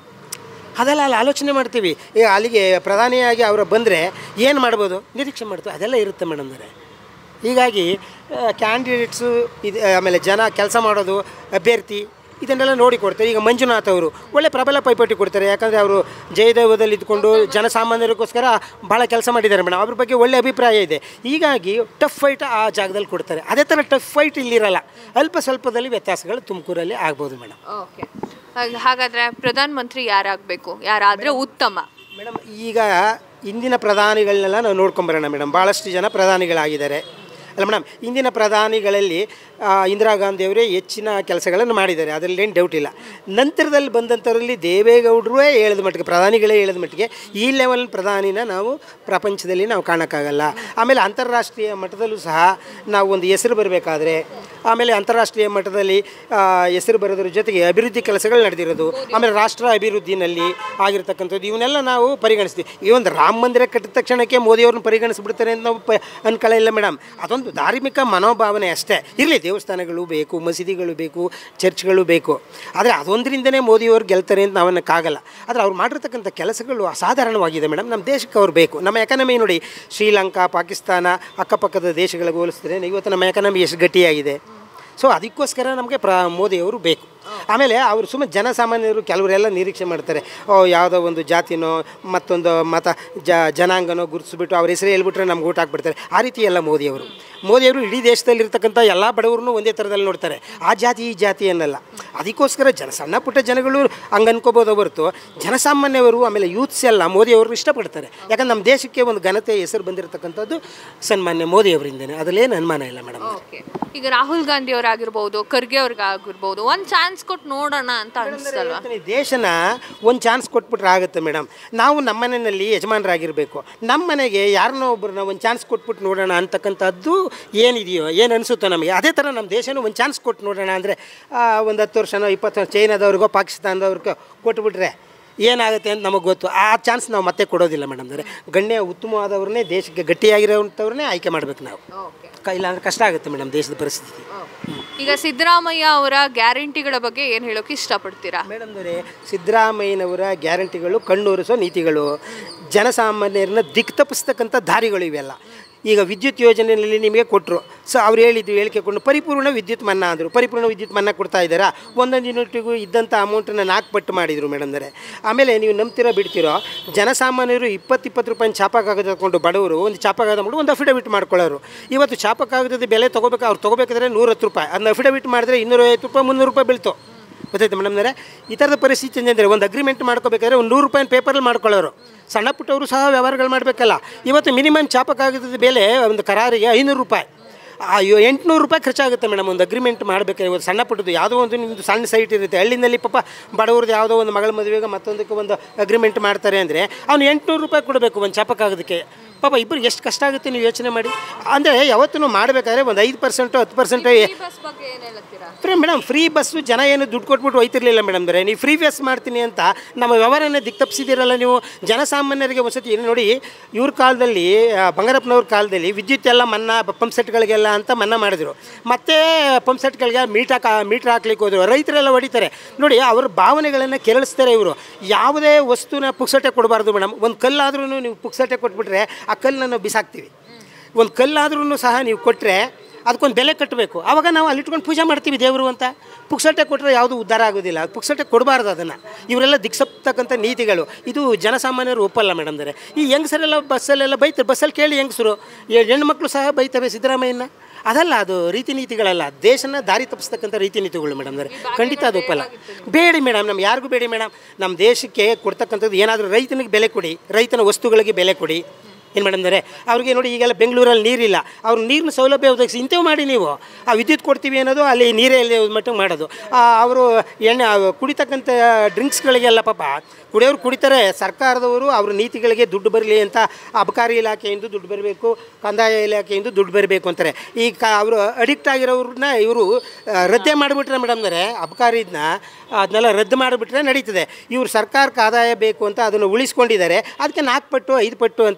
ಅದೆಲ್ಲ ಅಲ್ಲಿ ಆಲೋಚನೆ ಮಾಡ್ತೀವಿ ಈಗ ಅಲ್ಲಿಗೆ ಪ್ರಧಾನಿಯಾಗಿ ಅವರು ಬಂದರೆ ಏನು ಮಾಡ್ಬೋದು ನಿರೀಕ್ಷೆ ಮಾಡ್ತೀವಿ ಅದೆಲ್ಲ ಇರುತ್ತೆ ಮೇಡಮ್ನವರೇ ಹೀಗಾಗಿ ಕ್ಯಾಂಡಿಡೇಟ್ಸು ಇದು ಆಮೇಲೆ ಜನ ಕೆಲಸ ಮಾಡೋದು ಅಭ್ಯರ್ಥಿ ಇದನ್ನೆಲ್ಲ ನೋಡಿ ಕೊಡ್ತಾರೆ ಈಗ ಮಂಜುನಾಥ್ ಅವರು ಒಳ್ಳೆ ಪ್ರಬಲ ಪೈಪೋಟಿ ಕೊಡ್ತಾರೆ ಯಾಕಂದರೆ ಅವರು ಜಯದೇವದಲ್ಲಿ ಇದ್ಕೊಂಡು ಜನಸಾಮಾನ್ಯರಿಗೋಸ್ಕರ ಭಾಳ ಕೆಲಸ ಮಾಡಿದ್ದಾರೆ ಮೇಡಮ್ ಅವ್ರ ಬಗ್ಗೆ ಒಳ್ಳೆ ಅಭಿಪ್ರಾಯ ಇದೆ ಹೀಗಾಗಿ ಟಫ್ ಫೈಟ್ ಆ ಜಾಗದಲ್ಲಿ ಕೊಡ್ತಾರೆ ಅದೇ ಥರ ಟಫ್ ಫೈಟ್ ಇಲ್ಲಿರಲ್ಲ ಅಲ್ಪ ಸ್ವಲ್ಪದಲ್ಲಿ ವ್ಯತ್ಯಾಸಗಳು ತುಮಕೂರಲ್ಲಿ ಆಗ್ಬೋದು ಮೇಡಮ್ ಓಕೆ ಹಾಗಾದ್ರೆ ಪ್ರಧಾನ ಮಂತ್ರಿ ಯಾರಾಗಬೇಕು ಯಾರಾದ್ರೆ ಉತ್ತಮ ಮೇಡಮ್ ಈಗ ಇಂದಿನ ಪ್ರಧಾನಿಗಳನ್ನೆಲ್ಲ ನಾವು ನೋಡ್ಕೊಂಬರೋಣ ಮೇಡಮ್ ಭಾಳಷ್ಟು ಜನ ಪ್ರಧಾನಿಗಳಾಗಿದ್ದಾರೆ ಅಲ್ಲ ಮೇಡಮ್ ಇಂದಿನ ಪ್ರಧಾನಿಗಳಲ್ಲಿ ಆ, ಇಂದಿರಾ ಗಾಂಧಿಯವರೇ ಹೆಚ್ಚಿನ ಕೆಲಸಗಳನ್ನು ಮಾಡಿದ್ದಾರೆ ಅದರಲ್ಲಿ ಏನು ಡೌಟ್ ಇಲ್ಲ ನಂತರದಲ್ಲಿ ಬಂದಂಥವರಲ್ಲಿ ದೇವೇಗೌಡರೂ ಹೇಳಿದ ಮಟ್ಟಿಗೆ ಪ್ರಧಾನಿಗಳೇ ಹೇಳಿದ ಮಟ್ಟಿಗೆ ಈ ಲೆವೆಲ್ ಪ್ರಧಾನಿನ ನಾವು ಪ್ರಪಂಚದಲ್ಲಿ ನಾವು ಕಾಣೋಕ್ಕಾಗಲ್ಲ ಆಮೇಲೆ ಅಂತಾರಾಷ್ಟ್ರೀಯ ಮಟ್ಟದಲ್ಲೂ ಸಹ ನಾವು ಒಂದು ಹೆಸರು ಬರಬೇಕಾದ್ರೆ ಆಮೇಲೆ ಅಂತಾರಾಷ್ಟ್ರೀಯ ಮಟ್ಟದಲ್ಲಿ ಆ, ಹೆಸರು ಬರೋದ್ರ ಜೊತೆಗೆ ಅಭಿವೃದ್ಧಿ ಕೆಲಸಗಳು ನಡೆದಿರೋದು ಆಮೇಲೆ ರಾಷ್ಟ್ರ ಅಭಿವೃದ್ಧಿನಲ್ಲಿ ಆಗಿರ್ತಕ್ಕಂಥದ್ದು ಇವನ್ನೆಲ್ಲ ನಾವು ಪರಿಗಣಿಸ್ತೀವಿ ಈ ಒಂದು ರಾಮ ಮಂದಿರ ಕಟ್ಟಿದ ತಕ್ಷಣಕ್ಕೆ ಮೋದಿಯವ್ರನ್ನ ಪರಿಗಣಿಸ್ಬಿಡ್ತಾರೆ ಅಂತ ನಾವು ಪ ಅನ್ಕೊಳ್ಳಿಲ್ಲ ಮೇಡಮ್ ಅದೊಂದು ಧಾರ್ಮಿಕ ಮನೋಭಾವನೆ ಅಷ್ಟೇ ಇರಲಿ ದೇವಸ್ಥಾನಗಳು ಬೇಕು ಮಸೀದಿಗಳು ಬೇಕು ಚರ್ಚ್ಗಳು ಬೇಕು ಆದರೆ ಅದೊಂದರಿಂದನೇ ಮೋದಿಯವ್ರು ಗೆಲ್ತಾರೆ ಅಂತ ನಾವನ್ನಕ್ಕಾಗಲ್ಲ ಆದರೆ ಅವ್ರು ಮಾಡಿರ್ತಕ್ಕಂಥ ಕೆಲಸಗಳು ಅಸಾಧಾರಣವಾಗಿದೆ ಮೇಡಮ್ ನಮ್ಮ ದೇಶಕ್ಕೆ ಅವ್ರು ಬೇಕು ನಮ್ಮ ಎಕಾನಮಿ ನೋಡಿ ಶ್ರೀಲಂಕಾ ಪಾಕಿಸ್ತಾನ ಅಕ್ಕಪಕ್ಕದ ದೇಶಗಳಿಗೆ ಹೋಲಿಸಿದ್ರೆ ಇವತ್ತು ನಮ್ಮ ಎಕಾನಮಿ ಎಷ್ಟು ಗಟ್ಟಿಯಾಗಿದೆ ಸೊ ಅದಕ್ಕೋಸ್ಕರ ನಮಗೆ ಪ್ರ ಮೋದಿಯವರು ಬೇಕು ಆಮೇಲೆ ಅವರು ಸುಮ್ಮನೆ ಜನಸಾಮಾನ್ಯರು ಕೆಲವರೆಲ್ಲ ನಿರೀಕ್ಷೆ ಮಾಡ್ತಾರೆ ಓ ಯಾವುದೋ ಒಂದು ಜಾತಿನೋ ಮತ್ತೊಂದು ಮತ ಜ ಜನಾಂಗನೋ ಗುರುತಿಸ್ಬಿಟ್ಟು ಅವ್ರ ಹೆಸರು ಹೇಳ್ಬಿಟ್ರೆ ನಮ್ಗೆ ಊಟ ಹಾಕ್ಬಿಡ್ತಾರೆ ಆ ರೀತಿ ಎಲ್ಲ ಮೋದಿಯವರು ಮೋದಿಯವರು ಇಡೀ ದೇಶದಲ್ಲಿರ್ತಕ್ಕಂಥ ಎಲ್ಲ ಬಡವರನ್ನು ಒಂದೇ ಥರದಲ್ಲಿ ನೋಡ್ತಾರೆ ಆ ಜಾತಿ ಈ ಜಾತಿ ಅನ್ನಲ್ಲ ಅದಕ್ಕೋಸ್ಕರ ಜನ ಸಣ್ಣ ಪುಟ್ಟ ಜನಗಳು ಹಂಗೆ ಅನ್ಕೋಬೋದು ಹೊರತು ಜನಸಾಮಾನ್ಯವರು ಆಮೇಲೆ ಯೂತ್ಸ್ ಎಲ್ಲ ಮೋದಿಯವರು ಇಷ್ಟಪಡ್ತಾರೆ ಯಾಕಂದ್ರೆ ನಮ್ಮ ದೇಶಕ್ಕೆ ಒಂದು ಘನತೆ ಹೆಸರು ಬಂದಿರತಕ್ಕಂಥದ್ದು ಸನ್ಮಾನ್ಯ ಮೋದಿಯವರಿಂದನೇ ಅದರಲ್ಲೇನು ಅನುಮಾನ ಇಲ್ಲ ಮೇಡಮ್ ಓಕೆ ಈಗ ರಾಹುಲ್ ಗಾಂಧಿ ಅವರಾಗಿರ್ಬೋದು ಖರ್ಗೆ ಅವ್ರಿಗಾಗಿರ್ಬೋದು ಒಂದು ಚಾನ್ಸ್ ಕೊಟ್ಟು ನೋಡೋಣ ಅಂತ ಅನಿಸ್ತಲ್ವಾ ಹೇಳ್ತೀನಿ, ದೇಶನ ಒಂದು ಚಾನ್ಸ್ ಕೊಟ್ಬಿಟ್ರೆ ಆಗುತ್ತೆ ಮೇಡಮ್ ನಾವು ನಮ್ಮ ಮನೆಯಲ್ಲಿ ಯಜಮಾನರಾಗಿರಬೇಕು ನಮ್ಮ ಮನೆಗೆ ಯಾರನ್ನೋ ಒಬ್ಬರನ್ನ ಒಂದು ಚಾನ್ಸ್ ಕೊಟ್ಬಿಟ್ಟು ನೋಡೋಣ ಅಂತಕ್ಕಂಥದ್ದು ಏನಿದೆಯೋ ಏನು ಅನಿಸುತ್ತೋ ನಮಗೆ ಅದೇ ಥರ ನಮ್ಮ ದೇಶನೂ ಒಂದು ಚಾನ್ಸ್ ಕೊಟ್ಟು ನೋಡೋಣ ಅಂದರೆ ಒಂದು ಹತ್ತು ವರ್ಷನೋ ಇಪ್ಪತ್ತು ವರ್ಷ ಚೈನಾದವ್ರಿಗೋ ಪಾಕಿಸ್ತಾನದವ್ರಿಗೋ ಕೊಟ್ಬಿಟ್ರೆ ಏನಾಗುತ್ತೆ ಅಂತ ನಮಗೆ ಗೊತ್ತು ಆ ಚಾನ್ಸ್ ನಾವು ಮತ್ತೆ ಕೊಡೋದಿಲ್ಲ ಮೇಡಮ್ ಅಂದರೆ ಗಣ್ಯ ಉತ್ತಮವಾದವ್ರನ್ನೇ ದೇಶಕ್ಕೆ ಗಟ್ಟಿಯಾಗಿರೋಂಥವ್ರನ್ನೇ ಆಯ್ಕೆ ಮಾಡ್ಬೇಕು ನಾವು ಓಕೆ ಕ- ಇಲ್ಲಾಂದ್ರೆ ಕಷ್ಟ ಆಗುತ್ತೆ ಮೇಡಮ್ ದೇಶದ ಪರಿಸ್ಥಿತಿ ಈಗ ಸಿದ್ದರಾಮಯ್ಯ ಅವರ ಗ್ಯಾರಂಟಿಗಳ ಬಗ್ಗೆ ಏನು ಹೇಳೋಕೆ ಇಷ್ಟಪಡ್ತೀರಾ ಮೇಡಮ್ ಅವರೇ ಸಿದ್ದರಾಮಯ್ಯನವರ ಗ್ಯಾರಂಟಿಗಳು ಕಣ್ಣೂರಿಸೋ ನೀತಿಗಳು ಜನಸಾಮಾನ್ಯರನ್ನ ದಿಕ್ ತಪ್ಪಿಸ್ತಕ್ಕಂಥ ದಾರಿಗಳು ಇವೆಲ್ಲ ಈಗ ವಿದ್ಯುತ್ ಯೋಜನೆಯಲ್ಲಿ ನಿಮಗೆ ಕೊಟ್ಟರು ಸೊ ಅವ್ರು ಹೇಳಿದ್ದು ಹೇಳಿಕೆ ಕೊಂಡು ಪರಿಪೂರ್ಣ ವಿದ್ಯುತ್ ಮನ್ನಾ ಅಂದರು ಪರಿಪೂರ್ಣ ವಿದ್ಯುತ್ ಮನ್ನಾ ಕೊಡ್ತಾ ಇದ್ದಾರಾ ಒಂದೊಂದು ಯೂನಿಟಿಗೂ ಇದ್ದಂಥ ಅಮೌಂಟನ್ನು ನಾಲ್ಕು ಪಟ್ಟು ಮಾಡಿದರು ಮೇಡಮ್ದರೆ ಆಮೇಲೆ ನೀವು ನಂಬ್ತಿರೋ ಬಿಡ್ತಿರೋ ಜನಸಾಮಾನ್ಯರು ಇಪ್ಪತ್ತು ಇಪ್ಪತ್ತು ರೂಪಾಯಿ ಚಾಪ ಕಾಗದ ತಗೊಂಡು ಬಡವರು ಒಂದು ಚಾಪ ಕಾಗದ ಮಾಡ್ಕೊಂಡು ಒಂದು ಅಫಿಡವಿಟ್ ಮಾಡ್ಕೊಳ್ಳೋರು ಇವತ್ತು ಚಾಪ ಕಾಗದದ ಬೆಲೆ ತೊಗೋಬೇಕು ಅವ್ರು ತೊಗೋಬೇಕಾದ್ರೆ ನೂರತ್ತು ರೂಪಾಯಿ ಅದನ್ನ ಅಫಿಡವಿಟ್ ಮಾಡಿದ್ರೆ ಇನ್ನೂರೈವತ್ತು ರೂಪಾಯಿ ಮುನ್ನೂರು ರೂಪಾಯಿ ಬೀಳ್ತು ಗೊತ್ತಾಯ್ತು ಮೇಡಮ್ನರೆ ಈ ಥರದ ಪರಿಸ್ಥಿತಿ ಅಂದರೆ ಒಂದು ಅಗ್ರಿಮೆಂಟ್ ಮಾಡ್ಕೋಬೇಕಾದ್ರೆ ಒಂದು ನೂರು ರೂಪಾಯಿನ ಪೇಪರಲ್ಲಿ ಮಾಡ್ಕೊಳ್ಳೋರು ಸಣ್ಣ ಪುಟ್ಟವರು ಸಹ ವ್ಯವಹಾರಗಳು ಮಾಡಬೇಕಲ್ಲ ಇವತ್ತು ಮಿನಿಮಮ್ ಚಾಪಕ್ಕಾಗದ ಬೆಲೆ ಒಂದು ಕರಾರಿಗೆ ಐನೂರು ರೂಪಾಯಿ ಅಯ್ಯೋ ಎಂಟುನೂರು ರೂಪಾಯಿ ಖರ್ಚಾಗುತ್ತೆ ಮೇಡಮ್ ಒಂದು ಅಗ್ರಿಮೆಂಟ್ ಮಾಡಬೇಕಾದ್ರೆ ಇವತ್ತು ಸಣ್ಣ ಪುಟ್ಟದ್ದು ಯಾವುದೋ ಒಂದು ನಿಮ್ಮದು ಸಣ್ಣ ಸೈಟ್ ಇರುತ್ತೆ ಹಳ್ಳಿನಲ್ಲಿ ಪಾಪ ಬಡವ್ರದ್ದು ಯಾವುದೋ ಒಂದು ಮಗಳ ಮದುವೆಗೆ ಮತ್ತೊಂದಕ್ಕೆ ಒಂದು ಅಗ್ರಿಮೆಂಟ್ ಮಾಡ್ತಾರೆ ಅಂದರೆ ಅವ್ನು ಎಂಟುನೂರು ರೂಪಾಯಿ ಕೊಡಬೇಕು ಒಂದು ಚಾಪಕ್ಕಾಗೋದಕ್ಕೆ ಪಾಪ ಇಬ್ಬರಿಗೆ ಎಷ್ಟು ಕಷ್ಟ ಆಗುತ್ತೆ ನೀವು ಯೋಚನೆ ಮಾಡಿ ಅಂದರೆ ಯಾವತ್ತೂ ಮಾಡಬೇಕಾದ್ರೆ ಒಂದು ಐದು ಪರ್ಸೆಂಟು ಹತ್ತು ಪರ್ಸೆಂಟು ಬಸ್ ಬಗ್ಗೆ ಏನು ಹೇಳುತ್ತೀರಾ ಫ್ರೀ ಮೇಡಮ್ ಫ್ರೀ ಬಸ್ಸು ಜನ ಏನು ದುಡ್ಡು ಕೊಟ್ಬಿಟ್ಟು ಹೋಯ್ತಿರ್ಲಿಲ್ಲ ಮೇಡಮ್ ಬರೇ ನೀವು ಫ್ರೀ ಬಸ್ ಮಾಡ್ತೀನಿ ಅಂತ ನಮ್ಮ ವ್ಯವಹಾರನ ದಿಕ್ ತಪ್ಪಿಸಿದ್ದೀರಲ್ಲ ನೀವು ಜನಸಾಮಾನ್ಯರಿಗೆ ಒಂದ್ಸತಿ ಏನು ನೋಡಿ ಇವ್ರ ಕಾಲದಲ್ಲಿ ಆ, ಬಂಗಾರಪ್ಪನವ್ರ ಕಾಲದಲ್ಲಿ ವಿದ್ಯುತ್ ಎಲ್ಲ ಮನ್ನಾ ಪಂಪ್ ಸೆಟ್ಗಳಿಗೆಲ್ಲ ಅಂತ ಮನ್ನಾ ಮಾಡಿದ್ರು ಮತ್ತೆ ಪಂಪ್ ಸೆಟ್ಗಳಿಗೆ ಮೀಟ್ ಹಾಕ ಮೀಟ್ರ್ ಹಾಕ್ಲಿಕ್ಕೆ ಹೋದ್ರು ರೈತರೆಲ್ಲ ಹೊಡಿತಾರೆ ನೋಡಿ ಅವ್ರ ಭಾವನೆಗಳನ್ನು ಕೆರಳಿಸ್ತಾರೆ ಇವರು ಯಾವುದೇ ವಸ್ತುನ ಪುಕ್ಸಟ್ಟೆ ಕೊಡಬಾರ್ದು ಮೇಡಮ್ ಒಂದು ಕಲ್ಲಾದ್ರೂ ನೀವು ಪುಕ್ಸಟ್ಟೆ ಕೊಟ್ಬಿಟ್ರೆ ಆ ಕಲ್ಲನ್ನ ನಾವು ಬಿಸಾಕ್ತೀವಿ ಒಂದು ಕಲ್ಲಾದ್ರೂ ಸಹ ನೀವು ಕೊಟ್ಟರೆ ಅದಕ್ಕೊಂದು ಬೆಲೆ ಕಟ್ಟಬೇಕು ಆವಾಗ ನಾವು ಅಲ್ಲಿ ಇಟ್ಕೊಂಡು ಪೂಜೆ ಮಾಡ್ತೀವಿ ದೇವರು ಅಂತ ಪುಕ್ಸಟ್ಟೆ ಕೊಟ್ಟರೆ ಯಾವುದು ಉದ್ಧಾರ ಆಗೋದಿಲ್ಲ ಪುಕ್ಸಟ್ಟೆ ಕೊಡಬಾರ್ದು ಅದನ್ನು ಇವರೆಲ್ಲ ದಿಕ್ಸಪ್ತಕ್ಕಂಥ ನೀತಿಗಳು ಇದು ಜನಸಾಮಾನ್ಯರು ಒಪ್ಪಲ್ಲ ಮೇಡಮ್ದರೆ ಈ ಹೆಂಗಸರೆಲ್ಲ ಬಸ್ಸಲ್ಲೆಲ್ಲ ಬೈತಾರೆ ಬಸ್ಸಲ್ಲಿ ಕೇಳಿ ಹೆಂಗಸರು ಹೆಣ್ಮಕ್ಳು ಸಹ ಬೈತವೆ ಸಿದ್ದರಾಮಯ್ಯನ ಅದಲ್ಲ ಅದು ರೀತಿ ನೀತಿಗಳಲ್ಲ ದೇಶನ ದಾರಿ ತಪ್ಪಿಸ್ತಕ್ಕಂಥ ರೀತಿ ನೀತಿಗಳು ಮೇಡಮ್ ಅಂದರೆ ಖಂಡಿತ ಅದು ಒಪ್ಪಲ್ಲ ಬೇಡಿ ಮೇಡಮ್ ನಮ್ಗೆ ಯಾರಿಗೂ ಬೇಡಿ ಮೇಡಮ್ ನಮ್ಮ ದೇಶಕ್ಕೆ ಕೊಡ್ತಕ್ಕಂಥದ್ದು ಏನಾದರೂ ರೈತನಿಗೆ ಬೆಲೆ ಕೊಡಿ ರೈತನ ವಸ್ತುಗಳಿಗೆ ಬೆಲೆ ಕೊಡಿ ಏನು ಮೇಡಮ್ದರೆ ಅವ್ರಿಗೆ ನೋಡಿ ಈಗೆಲ್ಲ ಬೆಂಗಳೂರಲ್ಲಿ ನೀರಿಲ್ಲ ಅವ್ರು ನೀರಿನ ಸೌಲಭ್ಯ ಒದಗಿಸಿ ಇಂಥವು ಮಾಡಿ ನೀವು ಆ ವಿದ್ಯುತ್ ಕೊಡ್ತೀವಿ ಅನ್ನೋದು ಅಲ್ಲಿ ನೀರೇ ಇಲ್ಲಿ ಮಟ್ಟಿಗೆ ಮಾಡೋದು ಅವರು ಎಣ್ಣೆ ಆ ಕುಡಿತಕ್ಕಂಥ ಡ್ರಿಂಕ್ಸ್ಗಳಿಗೆಲ್ಲ ಪಾಪ ಕುಡಿಯೋರು ಕುಡಿತಾರೆ ಸರ್ಕಾರದವರು ಅವ್ರ ನೀತಿಗಳಿಗೆ ದುಡ್ಡು ಬರಲಿ ಅಂತ ಅಬಕಾರಿ ಇಲಾಖೆಯಿಂದ ದುಡ್ಡು ಬರಬೇಕು ಕಂದಾಯ ಇಲಾಖೆಯಿಂದ ದುಡ್ಡು ಬರಬೇಕು ಅಂತಾರೆ ಈ ಕ ಅವರು ಅಡಿಕ್ಟ್ ಆಗಿರೋರನ್ನ ಇವರು ರದ್ದೇ ಮಾಡಿಬಿಟ್ರೆ ಮೇಡಮ್ದರೆ ಅಬಕಾರಿದನ್ನ ಅದನ್ನೆಲ್ಲ ರದ್ದು ಮಾಡಿಬಿಟ್ರೆ ನಡೀತದೆ ಇವರು ಸರ್ಕಾರಕ್ಕೆ ಆದಾಯ ಬೇಕು ಅಂತ ಅದನ್ನು ಉಳಿಸ್ಕೊಂಡಿದ್ದಾರೆ ಅದಕ್ಕೆ ನಾಲ್ಕು ಪಟ್ಟು ಐದು ಪಟ್ಟು ಅಂತಂದ್ರೆ ಅವ್ರು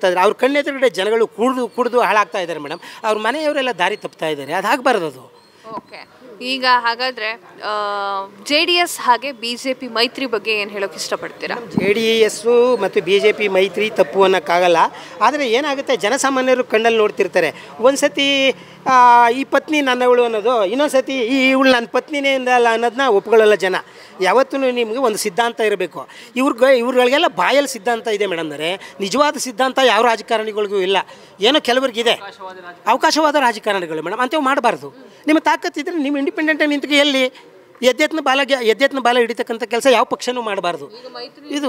ಕಣ್ಣೆದುರುಗಡೆ ಜನಗಳು ಕುಡಿದು ಕುಡಿದು ಹಾಳಾಗ್ತಾ ಇದ್ದಾರೆ ಮೇಡಮ್ ಅವ್ರ ಮನೆಯವರೆಲ್ಲ ದಾರಿ ತಪ್ತಾ ಇದ್ದಾರೆ ಅದು ಆಗಬಾರ್ದು ಅದು ಓಕೆ ಈಗ ಹಾಗಾದ್ರೆ ಜೆ ಡಿ ಎಸ್ ಹಾಗೆ ಬಿ ಜೆ ಪಿ ಮೈತ್ರಿ ಬಗ್ಗೆ ಏನು ಹೇಳೋಕೆ ಇಷ್ಟಪಡ್ತೀರಾ ಜೆ ಡಿ ಎಸ್ಸು ಮತ್ತು ಬಿ ಜೆ ಪಿ ಮೈತ್ರಿ ತಪ್ಪು ಅನ್ನೋಕ್ಕಾಗಲ್ಲ ಆದರೆ ಏನಾಗುತ್ತೆ ಜನಸಾಮಾನ್ಯರು ಕಣ್ಣಲ್ಲಿ ನೋಡ್ತಿರ್ತಾರೆ ಒಂದು ಸತಿ ಆ, ಈ ಪತ್ನಿ ನನ್ನವಳು ಅನ್ನೋದು ಇನ್ನೊಂದು ಸತಿ ಈ ಇವಳು ನನ್ನ ಪತ್ನಿನೇ ಅಲ್ಲ ಅನ್ನೋದನ್ನ ಒಪ್ಕೊಳ್ಳಲ್ಲ ಜನ ಯಾವತ್ತೂ ನಿಮಗೆ ಒಂದು ಸಿದ್ಧಾಂತ ಇರಬೇಕು ಇವ್ರಿಗೆ ಇವ್ರುಗಳಿಗೆಲ್ಲ ಬಾಯಲ್ಲಿ ಸಿದ್ಧಾಂತ ಇದೆ ಮೇಡಮ್ನರೆ ನಿಜವಾದ ಸಿದ್ಧಾಂತ ಯಾವ ರಾಜಕಾರಣಿಗಳಿಗೂ ಇಲ್ಲ ಏನೋ ಕೆಲವ್ರಿಗಿದೆ ಅವಕಾಶವಾದ ರಾಜಕಾರಣಿಗಳು ಮೇಡಮ್ ಅಂಥವು ಮಾಡಬಾರ್ದು ನಿಮ್ಮ ತಾಕತ್ತಿದ್ರೆ ನೀವು ಇಂಡಿಪೆಂಡೆಂಟಾಗಿ ನಿಂತ್ಗೆ ಎಲ್ಲಿ ಎದ್ದೆತ್ನ ಬಾಲ ಎದ್ದೆತ್ನ ಬಾಲ ಹಿಡಿತಕ್ಕಂಥ ಕೆಲಸ ಯಾವ ಪಕ್ಷನೂ ಮಾಡಬಾರ್ದು ಇದು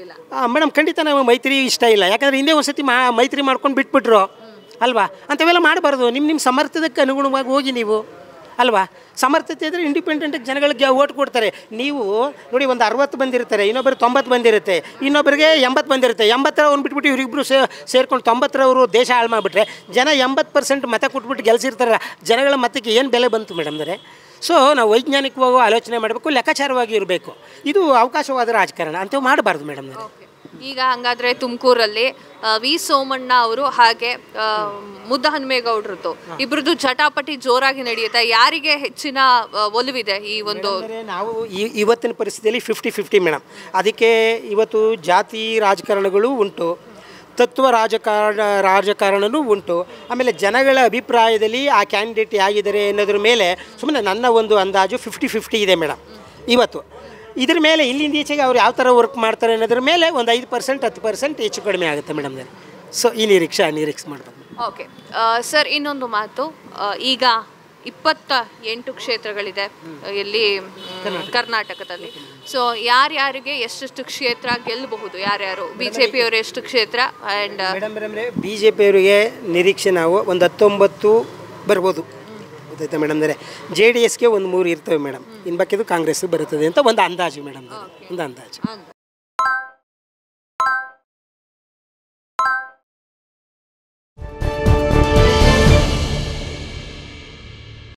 ಮೇಡಮ್ ಖಂಡಿತ ನಾವು ಮೈತ್ರಿ ಇಷ್ಟ ಇಲ್ಲ ಯಾಕಂದರೆ ಹಿಂದೆ ಒಂದು ಸತಿ ಮಾ ಮೈತ್ರಿ ಮಾಡ್ಕೊಂಡು ಬಿಟ್ಬಿಟ್ರು ಅಲ್ವಾ ಅಂಥವೆಲ್ಲ ಮಾಡಬಾರ್ದು ನಿಮ್ಮ ನಿಮ್ಮ ಸಮರ್ಥದಕ್ಕೆ ಅನುಗುಣವಾಗಿ ಹೋಗಿ ನೀವು ಅಲ್ವಾ ಸಮರ್ಥತೆ ಇದ್ದರೆ ಇಂಡಿಪೆಂಡೆಂಟ್ ಜನಗಳಿಗೆ ಓಟ್ ಕೊಡ್ತಾರೆ ನೀವು ನೋಡಿ ಒಂದು ಅರವತ್ತು ಬಂದಿರ್ತಾರೆ ಇನ್ನೊಬ್ಬರು ತೊಂಬತ್ತು ಬಂದಿರುತ್ತೆ ಇನ್ನೊಬ್ಬರಿಗೆ ಎಂಬತ್ತು ಬಂದಿರುತ್ತೆ ಎಂಬತ್ತರ ಅವ್ನು ಬಿಟ್ಬಿಟ್ಟು ಇವರಿಬ್ಬರು ಸೇ ಸೇರ್ಕೊಂಡು ತೊಂಬತ್ತರವರು ದೇಶ ಹಾಳು ಮಾಡಿಬಿಟ್ರೆ ಜನ ಎಂಬತ್ತು ಪರ್ಸೆಂಟ್ ಮತ ಕೊಟ್ಬಿಟ್ಟು ಗೆಲ್ಸಿರ್ತಾರೆ ಜನಗಳ ಮತಕ್ಕೆ ಏನು ಬೆಲೆ ಬಂತು ಮೇಡಮ್ದರೆ ಸೊ ನಾವು ವೈಜ್ಞಾನಿಕವಾಗಿ ಆಲೋಚನೆ ಮಾಡಬೇಕು ಲೆಕ್ಕಾಚಾರವಾಗಿ ಇರಬೇಕು ಇದು ಅವಕಾಶವಾದ ರಾಜಕಾರಣ ಅಂಥವು ಮಾಡಬಾರ್ದು ಮೇಡಮ್ನರೆ ಈಗ ಹಂಗಾದ್ರೆ ತುಮಕೂರಲ್ಲಿ ವಿ ಸೋಮಣ್ಣ ಅವರು ಹಾಗೆ ಆ, ಮುದ್ದ ಹನುಮೇಗೌಡ್ರದ್ದು ಇಬ್ರದ್ದು ಜಟಾಪಟಿ ಜೋರಾಗಿ ನಡೆಯುತ್ತೆ ಯಾರಿಗೆ ಹೆಚ್ಚಿನ ಆ, ಒಲವಿದೆ ಈ ಒಂದು ಅಂದರೆ ನಾವು ಈ ಇವತ್ತಿನ ಪರಿಸ್ಥಿತಿಯಲ್ಲಿ ಫಿಫ್ಟಿ ಫಿಫ್ಟಿ ಮೇಡಮ್ ಅದಕ್ಕೆ ಇವತ್ತು ಜಾತಿ ರಾಜಕಾರಣಗಳು ಉಂಟು ತತ್ವ ರಾಜಕಾರಣ ರಾಜಕಾರಣನೂ ಉಂಟು ಆಮೇಲೆ ಜನಗಳ ಅಭಿಪ್ರಾಯದಲ್ಲಿ ಆ ಕ್ಯಾಂಡಿಡೇಟ್ ಯಾಗಿದ್ದಾರೆ ಅನ್ನೋದ್ರ ಮೇಲೆ ಸುಮ್ಮನೆ ನನ್ನ ಒಂದು ಅಂದಾಜು ಫಿಫ್ಟಿ ಫಿಫ್ಟಿ ಇದೆ ಮೇಡಮ್ ಇವತ್ತು ಇದ್ರ ಮೇಲೆ ಇಲ್ಲಿಂದ ಈಚೆಗೆ ಅವ್ರು ಯಾವ ಥರ ವರ್ಕ್ ಮಾಡ್ತಾರೆ ಅನ್ನೋದ್ರ ಮೇಲೆ ಒಂದು ಐದು ಪರ್ಸೆಂಟ್ ಹತ್ತು ಪರ್ಸೆಂಟ್ ಹೆಚ್ಚು ಕಡಿಮೆ ಆಗುತ್ತೆ ಮೇಡಮ್ ಸೊ ಈ ನಿರೀಕ್ಷೆ ಆ ನಿರೀಕ್ಷೆ ಮಾಡ್ಬೋದು ಓಕೆ ಸರ್ ಇನ್ನೊಂದು ಮಾತು ಆ, ಈಗ ಇಪ್ಪತ್ತ ಎಂಟು ಕ್ಷೇತ್ರಗಳಿದೆ ಎಲ್ಲಿ ಮ್, ಕರ್ನಾಟಕದಲ್ಲಿ ಸೊ ಯಾರ್ಯಾರಿಗೆ ಎಷ್ಟೆಷ್ಟು ಕ್ಷೇತ್ರ ಗೆಲ್ಲಬಹುದು ಯಾರ್ಯಾರು ಬಿ ಜೆ ಪಿಯವರು ಎಷ್ಟು ಕ್ಷೇತ್ರ ಆ್ಯಂಡ್ ಮೇಡಮ್ ಮೇಡಮ್ರೆ ಬಿ ಜೆ ಪಿಯವರಿಗೆ ನಿರೀಕ್ಷೆ ನಾವು ಒಂದು ಹತ್ತೊಂಬತ್ತು ಬರ್ಬೋದು ಗೊತ್ತಾಯ್ತಾ ಮೇಡಮ್ ಅಂದರೆ ಜೆ ಡಿ ಎಸ್ಗೆ ಒಂದು ಮೂರು ಇರ್ತವೆ ಮೇಡಮ್ ಇನ್ನು ಬಾಕಿದು ಕಾಂಗ್ರೆಸ್ ಬರುತ್ತದೆ ಅಂತ ಒಂದು ಅಂದಾಜು ಮೇಡಮ್ ಒಂದು ಅಂದಾಜು